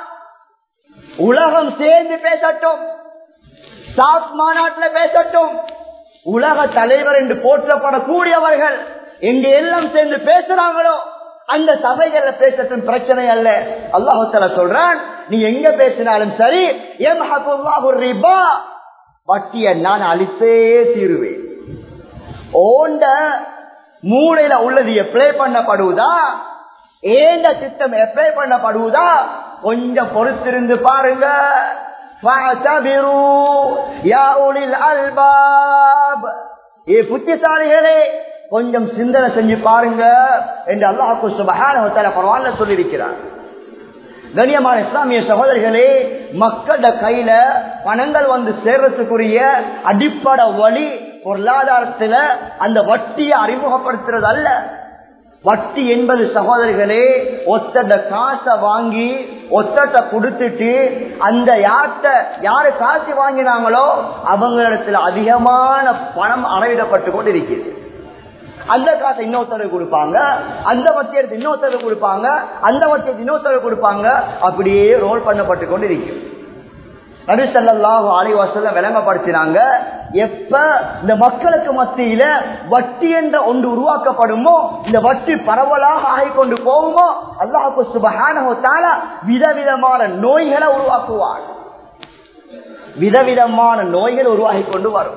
A: உலகம் சேர்ந்து பேசட்டும் சாத் மாநாட்டில் பேசட்டும் உலக தலைவர் என்று போற்றப்படக்கூடியவர்கள் எங்க எல்லாம் சேர்ந்து பேசுறாங்களோ அந்த சபைகள்ல பேசட்டும் பிரச்சனை அல்ல அல்லாஹால சொல்றான் நீ எங்க பேசினாலும் சரி யம்ஹகுல்லாஹு ரிபா வட்டியை நான் அழித்தே தீருவேன் ஓண்ட மூளையில உள்ளது எப்ளை பண்ணப்படுவதா ஏண்ட திட்டம் எப்ளை பண்ணப்படுவதா கொஞ்சம் பொறுத்திருந்து பாருங்க فَاعْتَبِرُوا يَا أُولِي الْأَلْبَابِ ஏ புத்திசாலிகளே கொஞ்சம் சிந்தனை செஞ்சு பாருங்க என்று அல்லாஹு சுபஹானஹு வ தஆலா குர்ஆன்ல சொல்லி இருக்கிறார் கண்ணியமான இஸ்லாமிய சகோதரிகளே மக்களோட கையில பணங்கள் வந்து சேர்றதுக்குரிய அடிப்படை வழி பொருளாதாரத்துல அந்த வட்டியை அறிமுகப்படுத்துறது அல்ல வட்டி என்பது சகோதரிகளே ஒத்தட காசை வாங்கி ஒத்தட்ட கொடுத்துட்டு அந்த யார்கிட்ட யாரு காசு வாங்கினாங்களோ அவங்களிடத்துல அதிகமான பணம் அறவிடப்பட்டு கொண்டு இருக்கிறது அந்த காசை இன்னொருத்தருக்கு கொடுப்பாங்க அந்த வட்டி எடுத்து இன்னொருத்தருக்கு கொடுப்பாங்க அந்த வட்டி எடுத்து இன்னொருத்தருக்கு கொடுப்பாங்க அப்படியே ரோல் பண்ணப்பட்டு கொண்டு இருக்கும் நபிசல்லாஹு அலைவாசல்ல விளங்கப்படுத்தினாங்க எப்ப இந்த மக்களுக்கு மத்தியில வட்டி என்ற ஒன்று உருவாக்கப்படுமோ இந்த வட்டி பரவலாக ஆகிக்கொண்டு போகுமோ அல்லாஹு சுபஹானஹால விதவிதமான நோய்களை உருவாக்குவார் விதவிதமான நோய்கள் உருவாகி கொண்டு வரும்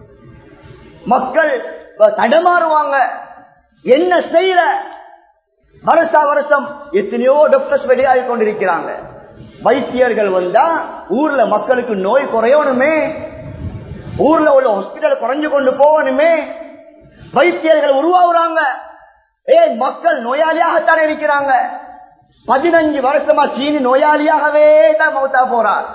A: மக்கள் தடமாறுவாங்க என்ன செய்யற வருஷா வருஷம் எத்தனையோ டாக்டர்ஸ் வெளியாகி கொண்டிருக்கிறாங்க வைத்தியர்கள் வந்தா ஊர்ல மக்களுக்கு நோய் குறையணுமே ஊர்ல உள்ள ஹாஸ்பிட்டல் குறைஞ்சு கொண்டு போகணுமே வைத்தியர்கள் உருவாகுறாங்க ஏன் மக்கள் நோயாளியாகத்தானே இருக்கிறாங்க பதினஞ்சு வருஷமா சீனி நோயாளியாகவே தான் மௌத்தா போறார்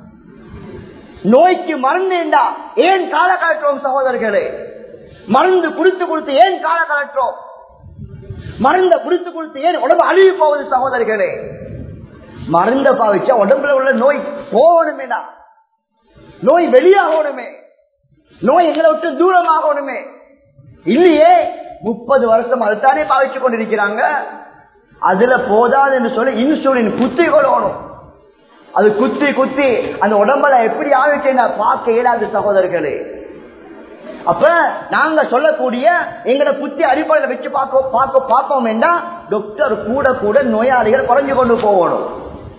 A: நோய்க்கு மருந்துண்டா ஏன் கால கலட்டுறோம் சகோதரர்களே மருந்து குடித்து கொடுத்து ஏன் கால கலட்டுறோம் மருந்த குடித்து கொடுத்து ஏன் உடம்பு அழுகி போவது சகோதரர்களே மருந்த பாவிச்சா உடம்புல உள்ள நோய் போகணுமேடா நோய் வெளியாகணுமே நோய் எங்களை விட்டு தூரமாகணுமே இல்லையே முப்பது வருஷம் அதுதானே பாவிச்சு கொண்டிருக்கிறாங்க அதுல போதாது என்று சொல்லி இன்சுலின் குத்தி கொள்ளணும் அது குத்தி குத்தி அந்த உடம்புல எப்படி ஆவிச்சேன்னா பார்க்க இயலாது சகோதரர்களே அப்ப நாங்க சொல்லக்கூடிய எங்கட புத்தி அடிப்படையில் வச்சு பார்க்க பார்க்க பார்ப்போம் டாக்டர் கூட கூட நோயாளிகள் குறைஞ்சு கொண்டு போகணும்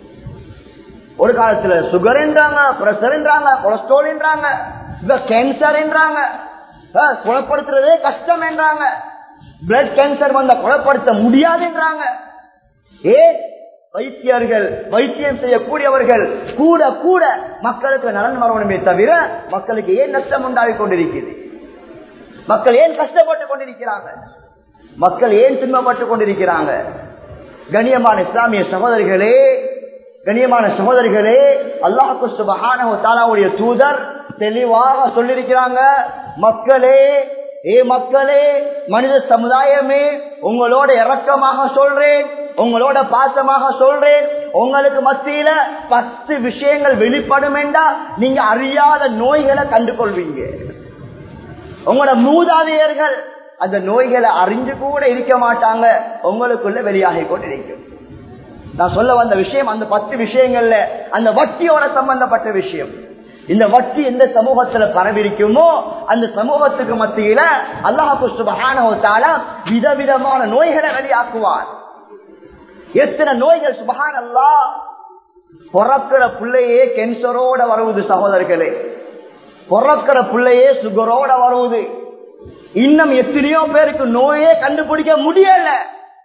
A: ஒரு காலத்துல சுகர் என்றாங்க பிரஷர் என்றாங்க கொலஸ்ட்ரால் என்றாங்க கேன்சர் என்றாங்க குணப்படுத்துறதே கஷ்டம் என்றாங்க பிளட் கேன்சர் வந்த குணப்படுத்த முடியாது என்றாங்க ஏ வைத்தியர்கள் வைத்தியம் செய்யக்கூடியவர்கள் கூட கூட மக்களுக்கு நலன் வரணுமே தவிர மக்களுக்கு ஏன் நஷ்டம் உண்டாகி கொண்டிருக்கிறது மக்கள் ஏன் கஷ்டப்பட்டு கொண்டிருக்கிறாங்க மக்கள் ஏன் துன்பப்பட்டு கொண்டிருக்கிறாங்க கண்ணியமான இஸ்லாமிய சகோதரிகளே கண்ணியமான சகோதரிகளே அல்லாஹு சுபஹான தாலாவுடைய தூதர் தெளிவாக சொல்லியிருக்கிறாங்க மக்களே ஏ மக்களே மனித சமுதாயமே உங்களோட இறக்கமாக சொல்றேன் உங்களோட பாசமாக சொல்றேன் உங்களுக்கு மத்தியில பத்து விஷயங்கள் வெளிப்படும் என்றா நீங்க அறியாத நோய்களை கண்டுகொள்வீங்க உங்களோட மூதாதையர்கள் அந்த நோய்களை அறிஞ்சு கூட இருக்க மாட்டாங்க உங்களுக்குள்ள வெளியாகி கொண்டிருக்கும் நான் சொல்ல வந்த விஷயம் அந்த பத்து விஷயங்கள்ல அந்த வட்டியோட சம்பந்தப்பட்ட விஷயம் இந்த வட்டி எந்த சமூகத்துல பரவிருக்குமோ அந்த சமூகத்துக்கு மத்தியில அல்லாஹு சுபகான விதவிதமான நோய்களை வெளியாக்குவார் எத்தனை நோய்கள் சுபகான் அல்லா பிறக்கிற பிள்ளையே கேன்சரோட வருவது சகோதரர்களே பிறக்கிற பிள்ளையே சுகரோட வருவது இன்னும் எத்தனையோ பேருக்கு நோயே கண்டுபிடிக்க முடியல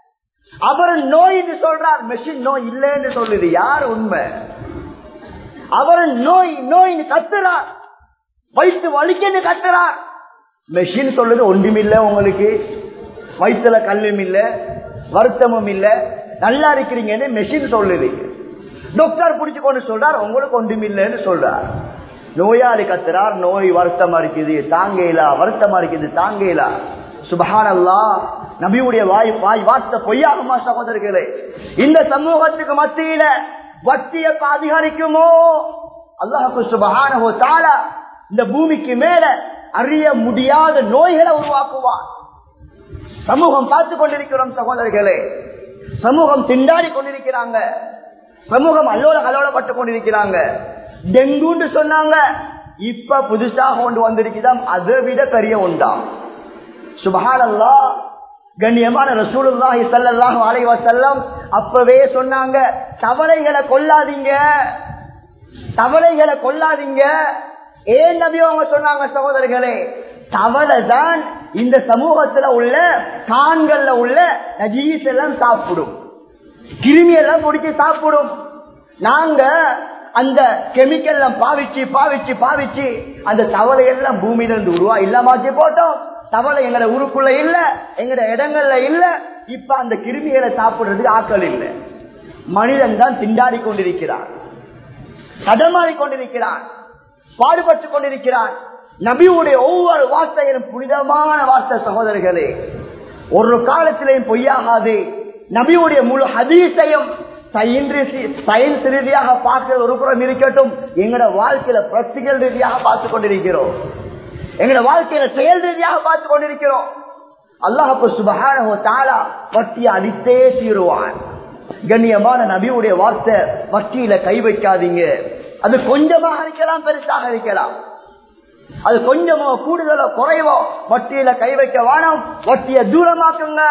A: அவர் நோய் சொல்றார் மெஷின் நோய் இல்லைன்னு சொல்லுது யார் உண்மை அவர் நோய் நோய் கத்துறார் வயிற்று வலிக்கன்னு கத்துறார் மெஷின் சொல்லுது ஒன்றுமில்ல உங்களுக்கு வயிற்றுல கல்லும் இல்ல வருத்தமும் இல்ல நல்லா இருக்கிறீங்கன்னு மெஷின் சொல்லுது டாக்டர் பிடிச்சு கொண்டு சொல்றார் உங்களுக்கு ஒன்றுமில்லைன்னு சொல்றார் நோயாளி கத்துறார் நோய் வருத்தமா இருக்குது தாங்கலா வருத்தமா இருக்குது தாங்கலா சுபஹானல்லா நபியுடைய வாய் வாய் வார்த்தை பொய்யாகுமா சகோதரர்களே இந்த சமூகத்துக்கு மத்தியில வட்டிய அதிகரிக்குமோ அல்லாஹு சுபஹானஹு தாலா இந்த பூமிக்கு மேல அறிய முடியாத நோய்களை உருவாக்குவான் சமூகம் பார்த்து கொண்டிருக்கிறோம் சகோதரர்களே சமூகம் திண்டாடி கொண்டிருக்கிறாங்க சமூகம் அல்லோல கலோலப்பட்டு கொண்டிருக்கிறாங்க டெங்குன்னு சொன்னாங்க இப்ப புதுசாக கொண்டு வந்திருக்குதாம் அதை விட பெரிய ஒன்றாம் சுபஹானல்லா கண்ணியமான ரசூலுல்லாஹி ஸல்லல்லாஹு அலைஹி வஸல்லம் அப்பவே சொன்னாங்க தவளைகளை கொல்லாதீங்க தவளைகளை கொல்லாதீங்க ஏன் நபி அவங்க சொன்னாங்க சகோதரர்களே தவளை தான் இந்த சமூகத்துல உள்ள கான்கள்ல உள்ள நஜீஸ் எல்லாம் சாப்பிடும் கிருமி எல்லாம் முடிச்சு சாப்பிடும் நாங்க அந்த கெமிக்கல் எல்லாம் பாவிச்சு பாவிச்சு பாவிச்சு அந்த தவளை எல்லாம் பூமியில இருந்து உருவா இல்லாமாக்கி போட்டோம் தவளை எங்கட ஊருக்குள்ள இல்ல எங்கட இடங்கள்ல இல்ல இப்ப அந்த கிருமிகளை சாப்பிடுறதுக்கு ஆக்கள் இல்லை மனிதன் தான் திண்டாடி கொண்டிருக்கிறான் தடமாறி கொண்டிருக்கிறான் பாடுபட்டு கொண்டிருக்கிறான் நபியுடைய ஒவ்வொரு வார்த்தையிலும் புனிதமான வார்த்தை சகோதரர்களே ஒரு காலத்திலேயும் பொய்யாகாது நபியுடைய முழு ஹதீஸையும் சயின்ஸ் ரீதியாக பார்க்கிறது ஒரு புறம் இருக்கட்டும் எங்கட வாழ்க்கையில பிரக்டிகல் ரீதியாக பார்த்து கொண்டிருக்கிறோம் எங்கட வாழ்க்கையில செயல் ரீதியாக பார்த்து கொண்டிருக்கிறோம் அல்லாஹு சுபஹானஹு தஆலா வட்டியை அடித்தே தீருவான் கண்ணியமான நபியுடைய வார்த்தை வட்டியில கை வைக்காதீங்க அது கொஞ்சமாக இருக்கலாம் பெருசாக இருக்கலாம் அது கொஞ்சமோ கூடுதலோ குறைவோ வட்டியில கை வைக்க வேணாம் வட்டியை தூரமாக்குங்க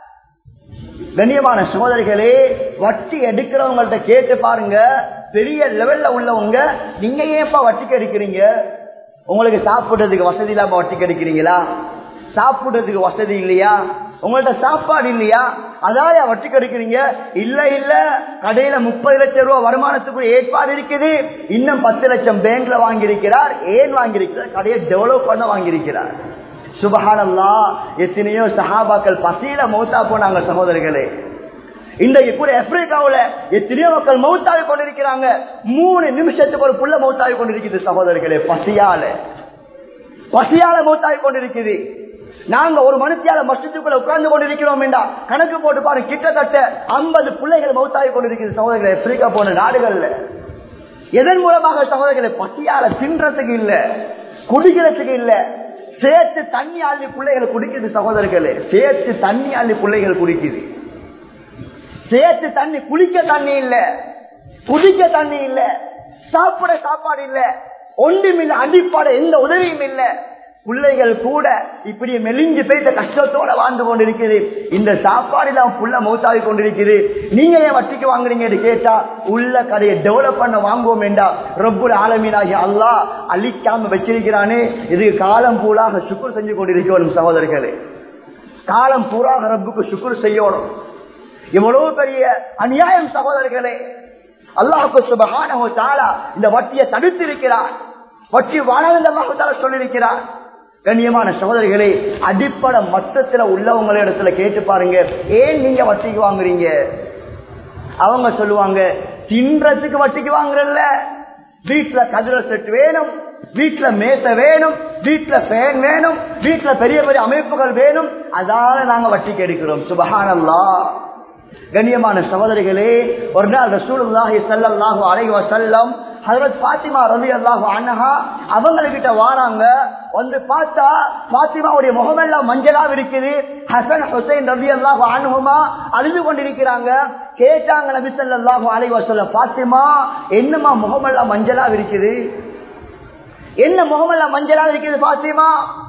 A: கண்ணியமான சகோதரிகளே வட்டி எடுக்கிறவங்கள்ட்ட கேட்டு பாருங்க பெரிய லெவல்ல உள்ளவங்க நீங்க ஏன்ப்பா வட்டிக்கு எடுக்கிறீங்க உங்களுக்கு சாப்பிடுறதுக்கு வசதி இல்லாம வட்டிக்கு எடுக்கிறீங்களா சாப்பிடுறதுக்கு வசதி இல்லையா உங்கள்ட்ட சாப்பாடு இல்லையா அதாவது வட்டிக்கு எடுக்கிறீங்க இல்ல இல்ல கடையில முப்பது லட்சம் ரூபாய் வருமானத்துக்கு ஏற்பாடு இருக்குது இன்னும் பத்து லட்சம் பேங்க்ல வாங்கியிருக்கிறார் ஏன் வாங்கியிருக்கிறார் கடையை டெவலப் பண்ண வாங்கியிருக்கிறார் சுபஹானல்லா எத்தனையோ சஹாபாக்கள் பசியில மௌத்தா போனாங்க சகோதரர்களே இன்றைக்கு கூட ஆப்பிரிக்காவுல எத்தனையோ மக்கள் மௌத்தாவி கொண்டிருக்கிறாங்க மூணு நிமிஷத்துக்கு ஒரு புள்ள மௌத்தாவி கொண்டிருக்குது சகோதரர்களே பசியால பசியால மௌத்தாவி கொண்டிருக்குது நாங்க ஒரு மனுஷியால மஸ்ஜித்துக்குள்ள உட்கார்ந்து கொண்டிருக்கிறோம் என்றா கணக்கு போட்டு பாருங்க கிட்டத்தட்ட ஐம்பது பிள்ளைகள் மௌத்தாவி கொண்டிருக்கிறது சகோதரர்களே ஆப்பிரிக்கா போன நாடுகள்ல எதன் மூலமாக சகோதரர்களை பசியால தின்றதுக்கு இல்ல குடிக்கிறதுக்கு இல்ல சேர்த்து தண்ணி அள்ளி பிள்ளைகள் குடிக்குது சகோதரர்களே சேர்த்து தண்ணி அள்ளி பிள்ளைகள் குடிக்குது சேர்த்து தண்ணி குளிக்க தண்ணி இல்ல குடிக்க தண்ணி இல்ல சாப்பிட சாப்பாடு இல்ல ஒன்றும் இல்ல அடிப்படை எந்த உதவியும் இல்ல பிள்ளைகள் கூட இப்படி மெலிஞ்சு போயிட்ட கஷ்டத்தோட வாழ்ந்து கொண்டிருக்குது இந்த சாப்பாடு எல்லாம் புள்ள மௌத்தாகி கொண்டிருக்குது நீங்க ஏன் வட்டிக்கு வாங்குறீங்கன்னு கேட்டா உள்ள கடையை டெவலப் பண்ண வாங்குவோம் என்றா ரொப்புல ஆலமீனாகி அல்லா அழிக்காம வச்சிருக்கிறானே இதுக்கு காலம் பூலாக சுக்குர் செஞ்சு கொண்டிருக்கணும் சகோதரர்களே காலம் பூராக ரப்புக்கு சுக்குர் செய்யணும் இவ்வளவு பெரிய அநியாயம் சகோதரர்களே அல்லாஹுக்கு சுபகான இந்த வட்டியை தடுத்து இருக்கிறார் வட்டி வாழவந்த அல்லாஹு சொல்லியிருக்கிறார் கண்ணியமான சகோதரிகளே அடிப்படை மட்டத்துல உள்ளவங்கள இடத்துல கேட்டு பாருங்க ஏன் நீங்க வட்டிக்கு வாங்குறீங்க அவங்க சொல்லுவாங்க தின்றதுக்கு வட்டிக்கு வாங்குறல்ல வீட்டுல கதிர செட் வேணும் வீட்டுல மேச வேணும் வீட்டுல ஃபேன் வேணும் வீட்டுல பெரிய பெரிய அமைப்புகள் வேணும் அதால நாங்க வட்டிக்கு எடுக்கிறோம் சுபஹானல்லா கண்ணியமான சகோதரிகளே ஒரு நாள் ரசூலுல்லாஹி ஸல்லல்லாஹு அலைஹி வஸல்லம் ஹஜரத் பாத்திமா ரலியல்லாஹு அன்ஹா அவங்க கிட்ட வாராங்க வந்து பார்த்தா பாத்திமாவுடைய முகமெல்லாம் மஞ்சளா இருக்குது ஹசன் ஹுசைன் ரலியல்லாஹு அன்ஹுமா அழுது கொண்டிருக்கிறாங்க கேட்டாங்க நபி ஸல்லல்லாஹு அலைஹி வஸல்லம் பாத்திமா என்னமா முகமெல்லாம் மஞ்சளா இருக்குது என்ன முகமெல்லாம் மஞ்சளா இருக்குது பாத்திமா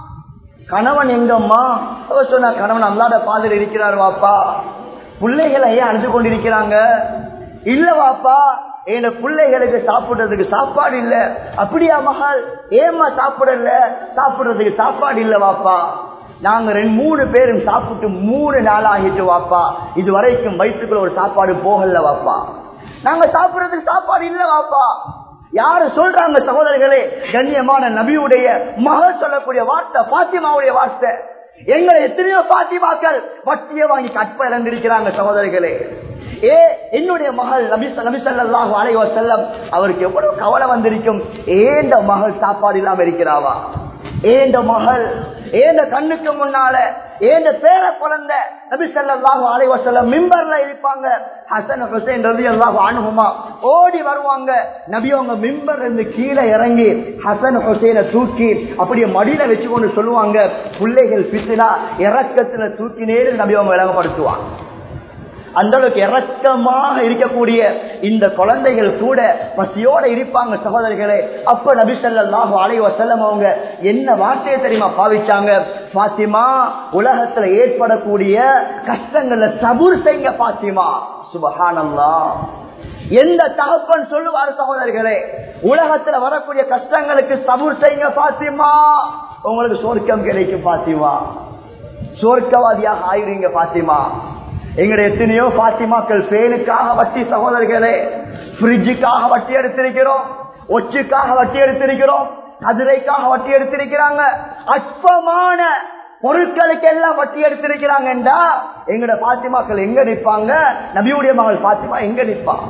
A: கணவன் எங்கம்மா அவர் சொன்னா கணவன் அல்லாத பாதையில் இருக்கிறார் வாப்பா பிள்ளைகளை ஏன் அழுது கொண்டிருக்கிறாங்க இல்ல வாப்பா என் பிள்ளைகளுக்கு சாப்பிடுறதுக்கு சாப்பாடு இல்ல அப்படியா மகள் ஏமா சாப்பிடல சாப்பிடுறதுக்கு சாப்பாடு இல்ல வாப்பா நாங்க ரெண்டு மூணு பேரும் சாப்பிட்டு மூணு நாள் ஆகிட்டு வாப்பா இது வரைக்கும் வயிற்றுக்குள்ள ஒரு சாப்பாடு போகல வாப்பா நாங்க சாப்பிடுறதுக்கு சாப்பாடு இல்ல வாப்பா யாரு சொல்றாங்க சகோதரர்களே கண்ணியமான நபியுடைய மகள் சொல்லக்கூடிய வார்த்தை பாத்திமாவுடைய வார்த்தை எங்களை எத்தனையோ பாத்திமாக்கள் வட்டியை வாங்கி கற்ப இழந்திருக்கிறாங்க சகோதரிகளே ஏ என்னுடைய மகள் நபி நபி ஸல்லல்லாஹு அலைஹி வஸல்லம் அவருக்கு எவ்வளவு கவலை வந்திருக்கும் ஏண்ட மகள் சாப்பாடு இல்லாம இருக்கிறாவா ஏண்ட மகள் ஏண்ட கண்ணுக்கு முன்னால ஏண்ட பேர குழந்தை நபி ஸல்லல்லாஹு அலைஹி வஸல்லம் மிம்பர்ல இருப்பாங்க ஹசன் ஹுசைன் ரலியல்லாஹு அன்ஹுமா ஓடி வருவாங்க நபி அவங்க மிம்பர்ல இருந்து கீழே இறங்கி ஹசன் ஹுசைனை தூக்கி அப்படியே மடியில வச்சுக்கொண்டு சொல்லுவாங்க பிள்ளைகள் பிசினா இறக்கத்துல தூக்கி நேரில் நபி அவங்க விளங்கப்படுத்துவாங்க அந்த அளவுக்கு இறக்கமாக இருக்கக்கூடிய இந்த குழந்தைகள் கூட பசியோட இருப்பாங்க சகோதரிகளே அப்ப நபி ஸல்லல்லாஹு அலைஹி வஸல்லம் அவங்க என்ன வார்த்தையை தெரியுமா பாவிச்சாங்க பாத்திமா உலகத்துல ஏற்படக்கூடிய கஷ்டங்கள்ல சபூர் செய்யுங்க பாத்திமா சுபஹானல்லாஹ் எந்த தகப்பன் சொல்லுவார் சகோதரிகளே உலகத்துல வரக்கூடிய கஷ்டங்களுக்கு சபூர் செய்யுங்க பாத்திமா உங்களுக்கு சொர்க்கம் கிடைக்கும் பாத்திமா சொர்க்கவாதியாக ஆயிருங்க பாத்திமா எங்களுடைய எத்தனையோ பாத்திமாக்கள் பேனுக்காக வட்டி சகோதரர்களே பிரிட்ஜுக்காக வட்டி எடுத்திருக்கிறோம் ஒச்சுக்காக வட்டி எடுத்திருக்கிறோம் கதிரைக்காக வட்டி எடுத்திருக்கிறாங்க அற்பமான பொருட்களுக்கு எல்லாம் வட்டி எடுத்திருக்கிறாங்கன்றா எங்களோட பாத்திமாக்கள் எங்க நிற்பாங்க நபியுடைய மகள் பாத்திமா எங்க நிற்பாங்க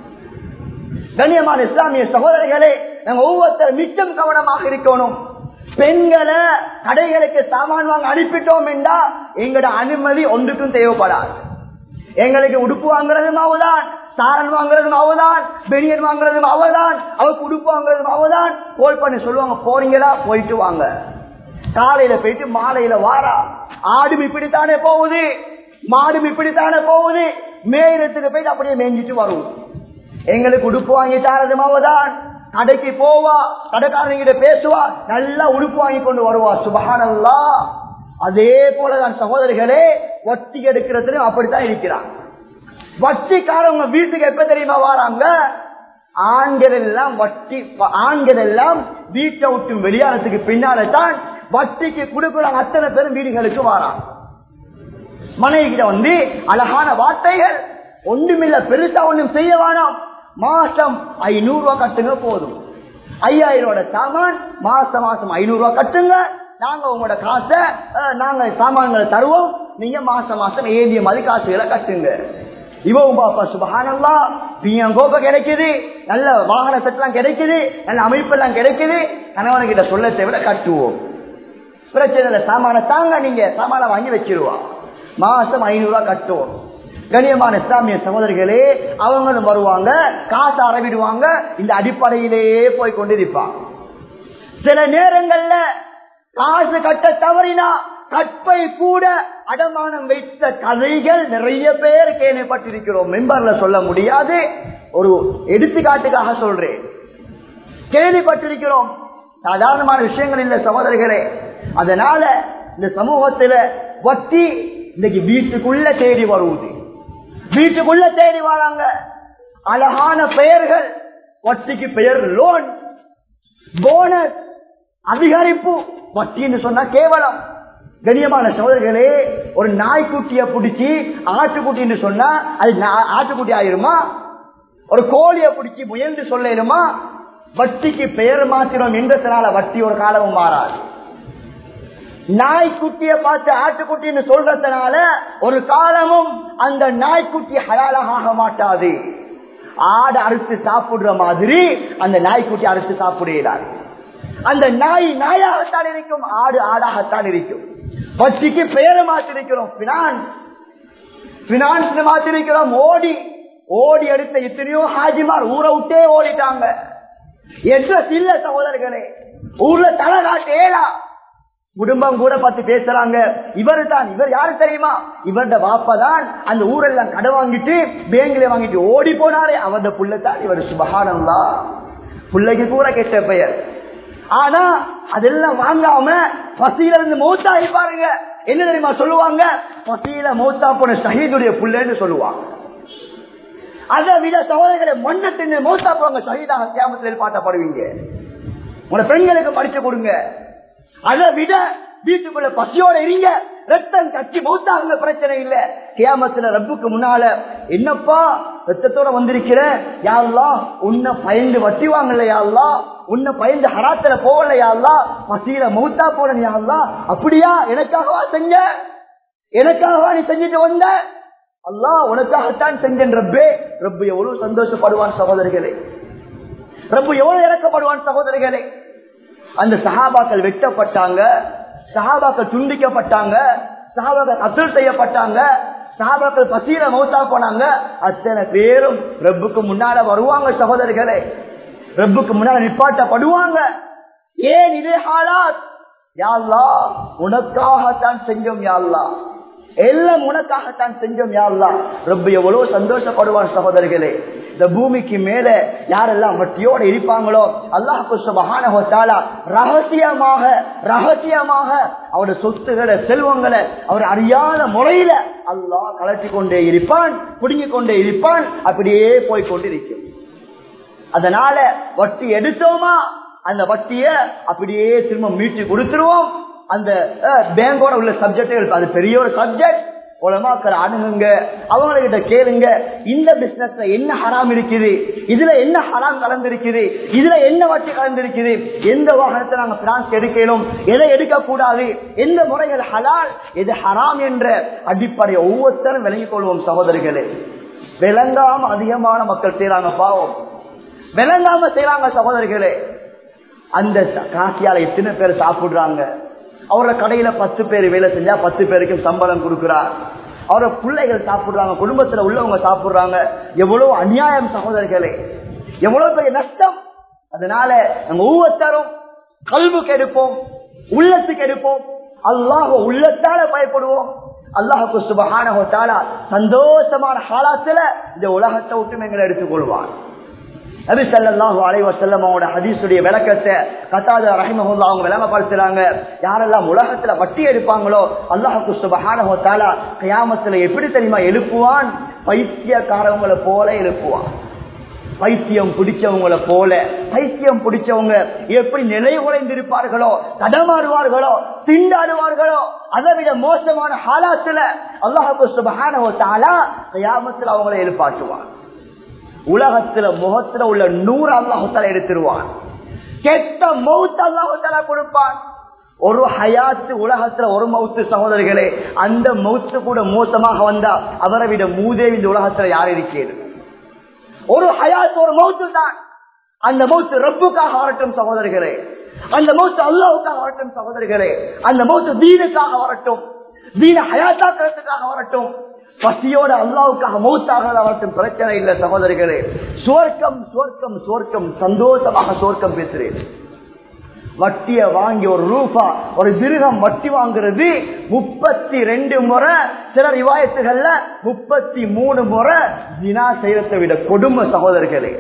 A: கண்ணியமான இஸ்லாமிய சகோதரிகளே நாங்க ஒவ்வொருத்தர் மிச்சம் கவனமாக இருக்கணும் பெண்களை கடைகளுக்கு சாமான் வாங்க அனுப்பிட்டோம் என்றா எங்களோட அனுமதி ஒன்றுக்கும் தேவைப்படாது எங்களுக்கு உடுப்பு வாங்குறதும் அவதான் சாரன் வாங்குறதும் அவதான் பெனியன் வாங்குறதும் அவதான் அவருக்கு உடுப்பு வாங்குறதும் அவதான் கோல் பண்ணி சொல்லுவாங்க போறீங்களா போயிட்டு வாங்க காலையில போயிட்டு மாலையில வாரா ஆடும் இப்படித்தானே போகுது மாடும் இப்படித்தானே போகுது மேயிரத்துக்கு போயிட்டு அப்படியே மேய்ஞ்சிட்டு வரும் எங்களுக்கு உடுப்பு வாங்கி தாரதும் அவதான் கடைக்கு போவா கடைக்காரங்கிட்ட பேசுவா நல்லா உடுப்பு வாங்கி கொண்டு வருவா சுபகானல்லா அதே போலதான் சகோதரிகளே வட்டி எடுக்கிறதுல அப்படித்தான் இருக்கிறான் வட்டிக்காரவங்க வீட்டுக்கு எப்ப தெரியுமா வராங்க ஆண்கள் எல்லாம் வட்டி ஆண்கள் எல்லாம் வீட்டை விட்டு வெளியானதுக்கு பின்னால தான் வட்டிக்கு கொடுக்குறாங்க அத்தனை பேரும் வீடுகளுக்கு வராங்க மனைவி கிட்ட வந்து அழகான வார்த்தைகள் ஒன்றுமில்ல பெருசா ஒண்ணும் செய்ய வேணாம் மாசம் ஐநூறு ரூபாய் கட்டுங்க போதும் ஐயாயிரம் ரூபாய் சாமான் மாசம் மாசம் ஐநூறு ரூபாய் கட்டுங்க நாங்க உங்களோட காசை அஹ், நாங்க சாமான்களை தருவோம் நீங்க மாசம் மாசம் ஏதிய மாதிரி காசுகளை கட்டுங்க இவன் பாப்பா சுபகானல்லா பிஎங்கோப்ப கிடைக்குது நல்ல வாகன செட்லாம் கிடைக்குது நல்ல அமைப்பு எல்லாம் கிடைக்குது கணவன் கிட்ட சொல்ல விட கட்டுவோம் பிரச்சனை இல்லை சாமான தாங்க நீங்க சாமான வாங்கி வச்சிருவா மாசம் ஐநூறு ரூபாய் கட்டுவோம் கண்ணியமான இஸ்லாமிய சகோதரிகளே அவங்களும் வருவாங்க காசு அறவிடுவாங்க இந்த அடிப்படையிலேயே போய் கொண்டிருப்பாங்க சில நேரங்கள்ல காசு கட்ட தவறினா கற்பை கூட அடமானம் வைத்த கதைகள் நிறைய பேர் கேள்விப்பட்டிருக்கிறோம் மெம்பர்ல சொல்ல முடியாது ஒரு எடுத்துக்காட்டுக்காக சொல்றேன் கேள்விப்பட்டிருக்கிறோம் சாதாரணமான விஷயங்கள் இல்ல சகோதரிகளே அதனால இந்த சமூகத்துல வட்டி இன்னைக்கு வீட்டுக்குள்ள தேடி வருவது வீட்டுக்குள்ள தேடி வராங்க அழகான பெயர்கள் வட்டிக்கு பெயர் லோன் போனஸ் அதிகரிப்பு வட்டின்னு சொன்னா கேவலம் கண்ணியமான சோதர்களே ஒரு நாய்க்குட்டிய பிடிச்சி ஆட்டுக்குட்டின்னு சொன்னா அது நா- ஆட்டுக்குட்டி ஆயிருமா ஒரு கோழிய பிடிச்சி முயன்று சொல்லிடுமா வட்டிக்கு பெயர் மாத்திரம் என்றதுனால வட்டி ஒரு காலமும் மாறாது நாய்க்குட்டிய பார்த்து ஆட்டுக்குட்டின்னு சொல்றதுனால ஒரு காலமும் அந்த நாய்க்குட்டி ஹலாலாக மாட்டாது ஆடு அறுத்து சாப்பிடுற மாதிரி அந்த நாய்க்குட்டி அறுத்து சாப்பிடுகிறார் அந்த நாய் நாயாகத்தான் இருக்கும் ஆடு ஆடாகத்தான் இருக்கும் வட்டிக்கு பெயரை மாத்திருக்கிறோம் பினான்ஸ் பினான்ஸ் மாத்திருக்கிறோம் ஓடி ஓடி எடுத்த எத்தனையோ ஹாஜிமார் ஊரை விட்டே ஓடிட்டாங்க எட்ரஸ் இல்ல சகோதரர்களே ஊர்ல தலை காட்டேலா குடும்பம் கூட பார்த்து பேசுறாங்க இவரு தான் இவர் யாரு தெரியுமா இவருடைய வாப்பா தான் அந்த ஊரெல்லாம் கடை வாங்கிட்டு பேங்க்ல வாங்கிட்டு ஓடி போனாரே அவருடைய புள்ளத்தான் இவர் சுபகானந்தா பிள்ளைக்கு கூட கெட்ட பெயர் ஆனா அதெல்லாம் வாங்காம பசியில இருந்து மௌத்தாகி பாருங்க என்ன தெரியுமா சொல்லுவாங்க பசியில மௌத்தா போன ஷஹீதுடைய புள்ளன்னு சொல்லுவாங்க அதை விட சகோதரர்களை மண்ணை தின்னு மௌத்தா போங்க ஷஹீதாக கியாமத்தில் பாட்டப்படுவீங்க உங்களோட பெண்களுக்கு படிச்சு கொடுங்க அதை விட வீட்டுக்குள்ள பசியோட இருங்க ரத்தம் கட்சி மௌத்தாகுங்க பிரச்சனை இல்ல கியாமத்துல ரப்புக்கு முன்னால என்னப்பா ரத்தத்தோட வந்திருக்கிற யா அல்லாஹ் உன்னை பயந்து வட்டி வாங்கல யா அல்லாஹ் உன்னை பயந்து ஹராத்துல போகல யா அல்லாஹ் பசியில மௌத்தா போன யா அல்லாஹ் அப்படியா எனக்காகவா செஞ்ச எனக்காகவா நீ செஞ்சுட்டு வந்த அல்லாஹ் உனக்காகத்தான் செஞ்சேன் ரப்பே ரப்பு எவ்வளவு சந்தோஷப்படுவான் சகோதரர்களே ரப்பு எவ்வளவு இறக்கப்படுவான் சகோதரர்களே அந்த சஹாபாக்கள் வெட்டப்பட்டாங்க சஹாபாக்கள் துண்டிக்கப்பட்டாங்க சஹாபாக்கள் கத்தல் செய்யப்பட்டாங்க சஹாபாக்கள் பசியில மௌத்தா போனாங்க அத்தனை பேரும் ரப்புக்கு முன்னால வருவாங்க சகோதரர்களே ரப்புக்கு முன்னால நிப்பாட்டப்படுவாங்க ஏன் இதே ஹாலாத் யாழ்லா உனக்காகத்தான் செஞ்சோம் யாழ்லா எல்லாம் உனக்காகத்தான் செஞ்சோம் யாழ்லா ரப்பு எவ்வளவு சந்தோஷப்படுவான் சகோதரர்களே இந்த பூமிக்கு மேல யாரெல்லாம் வட்டியோட இருப்பாங்களோ அல்லாஹு சுபஹானஹுவத்தாலா ரகசியமாக ரகசியமாக அவருடைய சொத்துக்களை செல்வங்களை அவர் அறியாத முறையில அல்லாஹ் கலட்டி கொண்டே இருப்பான் புடுங்கிக் கொண்டே இருப்பான் அப்படியே போய் கொண்டிருக்கும் அதனால வட்டி எடுத்தோமா அந்த வட்டிய அப்படியே திரும்ப மீட்டு கொடுத்துருவோம் அந்த பேங்கோட உள்ள சப்ஜெக்டுகள் அது பெரிய ஒரு சப்ஜெக்ட் உலமாக்கள் அணுகுங்க அவங்ககிட்ட கேளுங்க இந்த பிசினஸ்ல என்ன ஹராம் இருக்குது இதுல என்ன ஹராம் கலந்திருக்குது இதுல என்ன வட்டி கலந்திருக்குது எந்த வாகனத்தை நாங்க பிரான்ஸ் எடுக்கணும் எதை எடுக்க கூடாது எந்த முறைகள் ஹலால் எது ஹராம் என்ற அடிப்படையை ஒவ்வொருத்தரும் விளங்கிக் கொள்வோம் சகோதரிகளே விளங்காம அதிகமான மக்கள் செய்யறாங்க பாவம் விளங்காம செய்யறாங்க சகோதரிகளே அந்த காசியால எத்தனை பேர் சாப்பிடுறாங்க அவரோட கடையில பத்து பேர் வேலை செஞ்சா பத்து பேருக்கு சம்பளம் கொடுக்கிறார் அவரோட பிள்ளைகள் சாப்பிடுறாங்க குடும்பத்துல உள்ளவங்க சாப்பிடுறாங்க எவ்வளவு அநியாயம் சகோதரர்களே எவ்வளவு பெரிய நஷ்டம் அதனால நம்ம ஒவ்வொருத்தரும் கல்வுக்கு எடுப்போம் உள்ளத்துக்கு எடுப்போம் அல்லாஹ் உள்ளத்தால பயப்படுவோம் அல்லாஹுக்கு சுபகான சந்தோஷமான காலத்துல இந்த உலகத்தை விட்டு எங்களை எடுத்துக்கொள்வான் நபி சல்லாஹு அலைவ செல்லம் அவங்களோட ஹதீஸுடைய விளக்கத்தை கத்தாத ரஹிமஹுல்லா அவங்க விளங்கப்படுத்துறாங்க யாரெல்லாம் உலகத்துல வட்டி எடுப்பாங்களோ அல்லாஹுக்கு சுபஹானஹோத்தாலா கயாமத்துல எப்படி தெரியுமா எழுப்புவான் பைத்தியக்காரவங்களை போல எழுப்புவான் பைத்தியம் பிடிச்சவங்களை போல பைத்தியம் பிடிச்சவங்க எப்படி நிலை குறைந்திருப்பார்களோ தடமாறுவார்களோ திண்டாடுவார்களோ அதை விட மோசமான ஹாலாத்துல அல்லாஹுக்கு சுபஹானஹோத்தாலா கயாமத்துல அவங்களை எழுப்பாட்டுவான் உலகத்துல முகத்துல உள்ள நூறு அல்லாஹால எடுத்துருவான் கெட்ட மௌத்து அல்லாஹால கொடுப்பான் ஒரு ஹயாத்து உலகத்துல ஒரு மவுத்து சகோதரிகளே அந்த மவுத்து கூட மோசமாக வந்தா அவரை விட மூதேவி இந்த உலகத்துல யார் இருக்கிறது ஒரு ஹயாத்து ஒரு மவுத்து தான் அந்த மௌத்து ரப்புக்காக வரட்டும் சகோதரிகளே அந்த மௌத்து அல்லாவுக்காக வரட்டும் சகோதரிகளே அந்த மௌத்து தீனுக்காக வரட்டும் தீன ஹயாத்தாக்கிறதுக்காக வரட்டும் பசியோட அல்லாவுக்காக மௌத்தாக வரட்டும் பிரச்சனை இல்லை சகோதரிகளே சுவர்க்கம் சுவர்க்கம் சுவர்க்கம் சந்தோஷமாக சுவர்க்கம் பேசுறேன் வட்டிய வாங்கி ஒரு ரூபா ஒரு திருகம் வட்டி வாங்குறது முப்பத்தி ரெண்டு முறை சில ரிவாயத்துகள்ல முப்பத்தி மூணு முறை தினா செய்யறதை விட கொடுமை சகோதரர்களே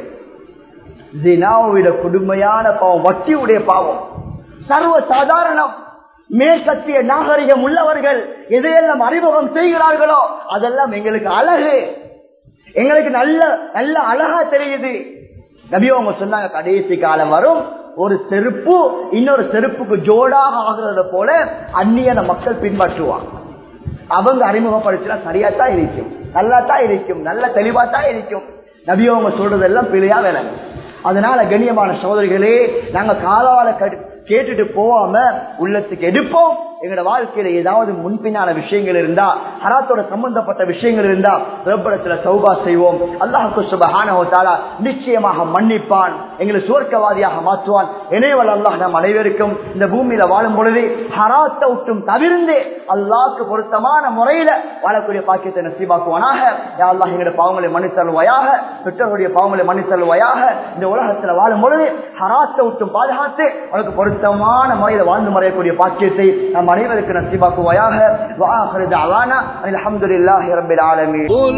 A: தினாவை விட கொடுமையான பாவம் வட்டியுடைய பாவம் சர்வ சாதாரணம் மேற்கத்திய நாகரிகம் உள்ளவர்கள் எதையெல்லாம் அறிமுகம் செய்கிறார்களோ அதெல்லாம் எங்களுக்கு அழகு எங்களுக்கு நல்ல நல்ல அழகா தெரியுது நபி அவங்க சொன்னாங்க கடைசி காலம் வரும் ஒரு செருப்பு இன்னொரு செருப்புக்கு ஜோடாக ஆகுறத போல அந்நியன மக்கள் பின்பற்றுவாங்க அவங்க அறிமுகப்படுத்தினா சரியா தான் இருக்கும் நல்லா தான் இருக்கும் நல்ல தெளிவா தான் இருக்கும் நபி அவங்க சொல்றதெல்லாம் பிழையா வேலை அதனால கண்ணியமான சகோதரிகளே நாங்க காலால கேட்டுட்டு போவாம உள்ளத்துக்கு எடுப்போம் எங்களோட வாழ்க்கையில ஏதாவது முன்பின்னான விஷயங்கள் இருந்தா ஹராத்தோட சம்பந்தப்பட்ட விஷயங்கள் இருந்தா ரப்படத்துல சௌபா செய்வோம் அல்லாஹுக்கு சுபஹானா நிச்சயமாக மன்னிப்பான் எங்களை சுவர்க்கவாதியாக மாற்றுவான் இணையவல் அல்லாஹ் நம் அனைவருக்கும் இந்த பூமியில வாழும் பொழுது ஹராத்தை விட்டும் தவிர்ந்து அல்லாஹ்க்கு பொருத்தமான முறையில வாழக்கூடிய பாக்கியத்தை நசீபாக்குவானாக யா அல்லாஹ் எங்களுடைய பாவங்களை மன்னித்தருவாயாக பெற்றோருடைய பாவங்களை மன்னித்தருவாயாக இந்த உலகத்துல வாழும் பொழுது ஹராத்தை விட்டும் பாதுகாத்து உனக்கு பொருத்தமான முறையில வாழ்ந்து மறையக்கூடிய பாக்கியத்தை நம் அனைவருக்கு நசீபாக்குவாயாக வாஹரு தஅவானா அல்ஹம்துலில்லாஹி ரப்பில் ஆலமீன்
B: قل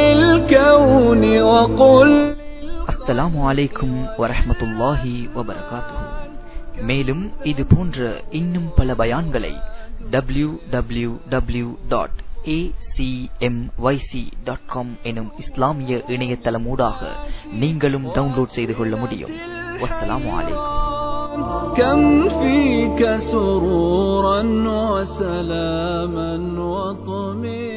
B: للكون وقل
C: அஸ்ஸலாமு அலைக்கும் வரஹ்மத்துல்லாஹி வபரகாத்துஹு மேலும் இது போன்ற இன்னும் பல பயான்களை W W W dot dot com எனும் இஸ்லாமிய இணையதளமூடாக நீங்களும் டவுன்லோட் செய்து கொள்ள முடியும் வஸ்ஸலாமு அலைக்கும்
B: كم فيك سرورا وسلاما وطمئنا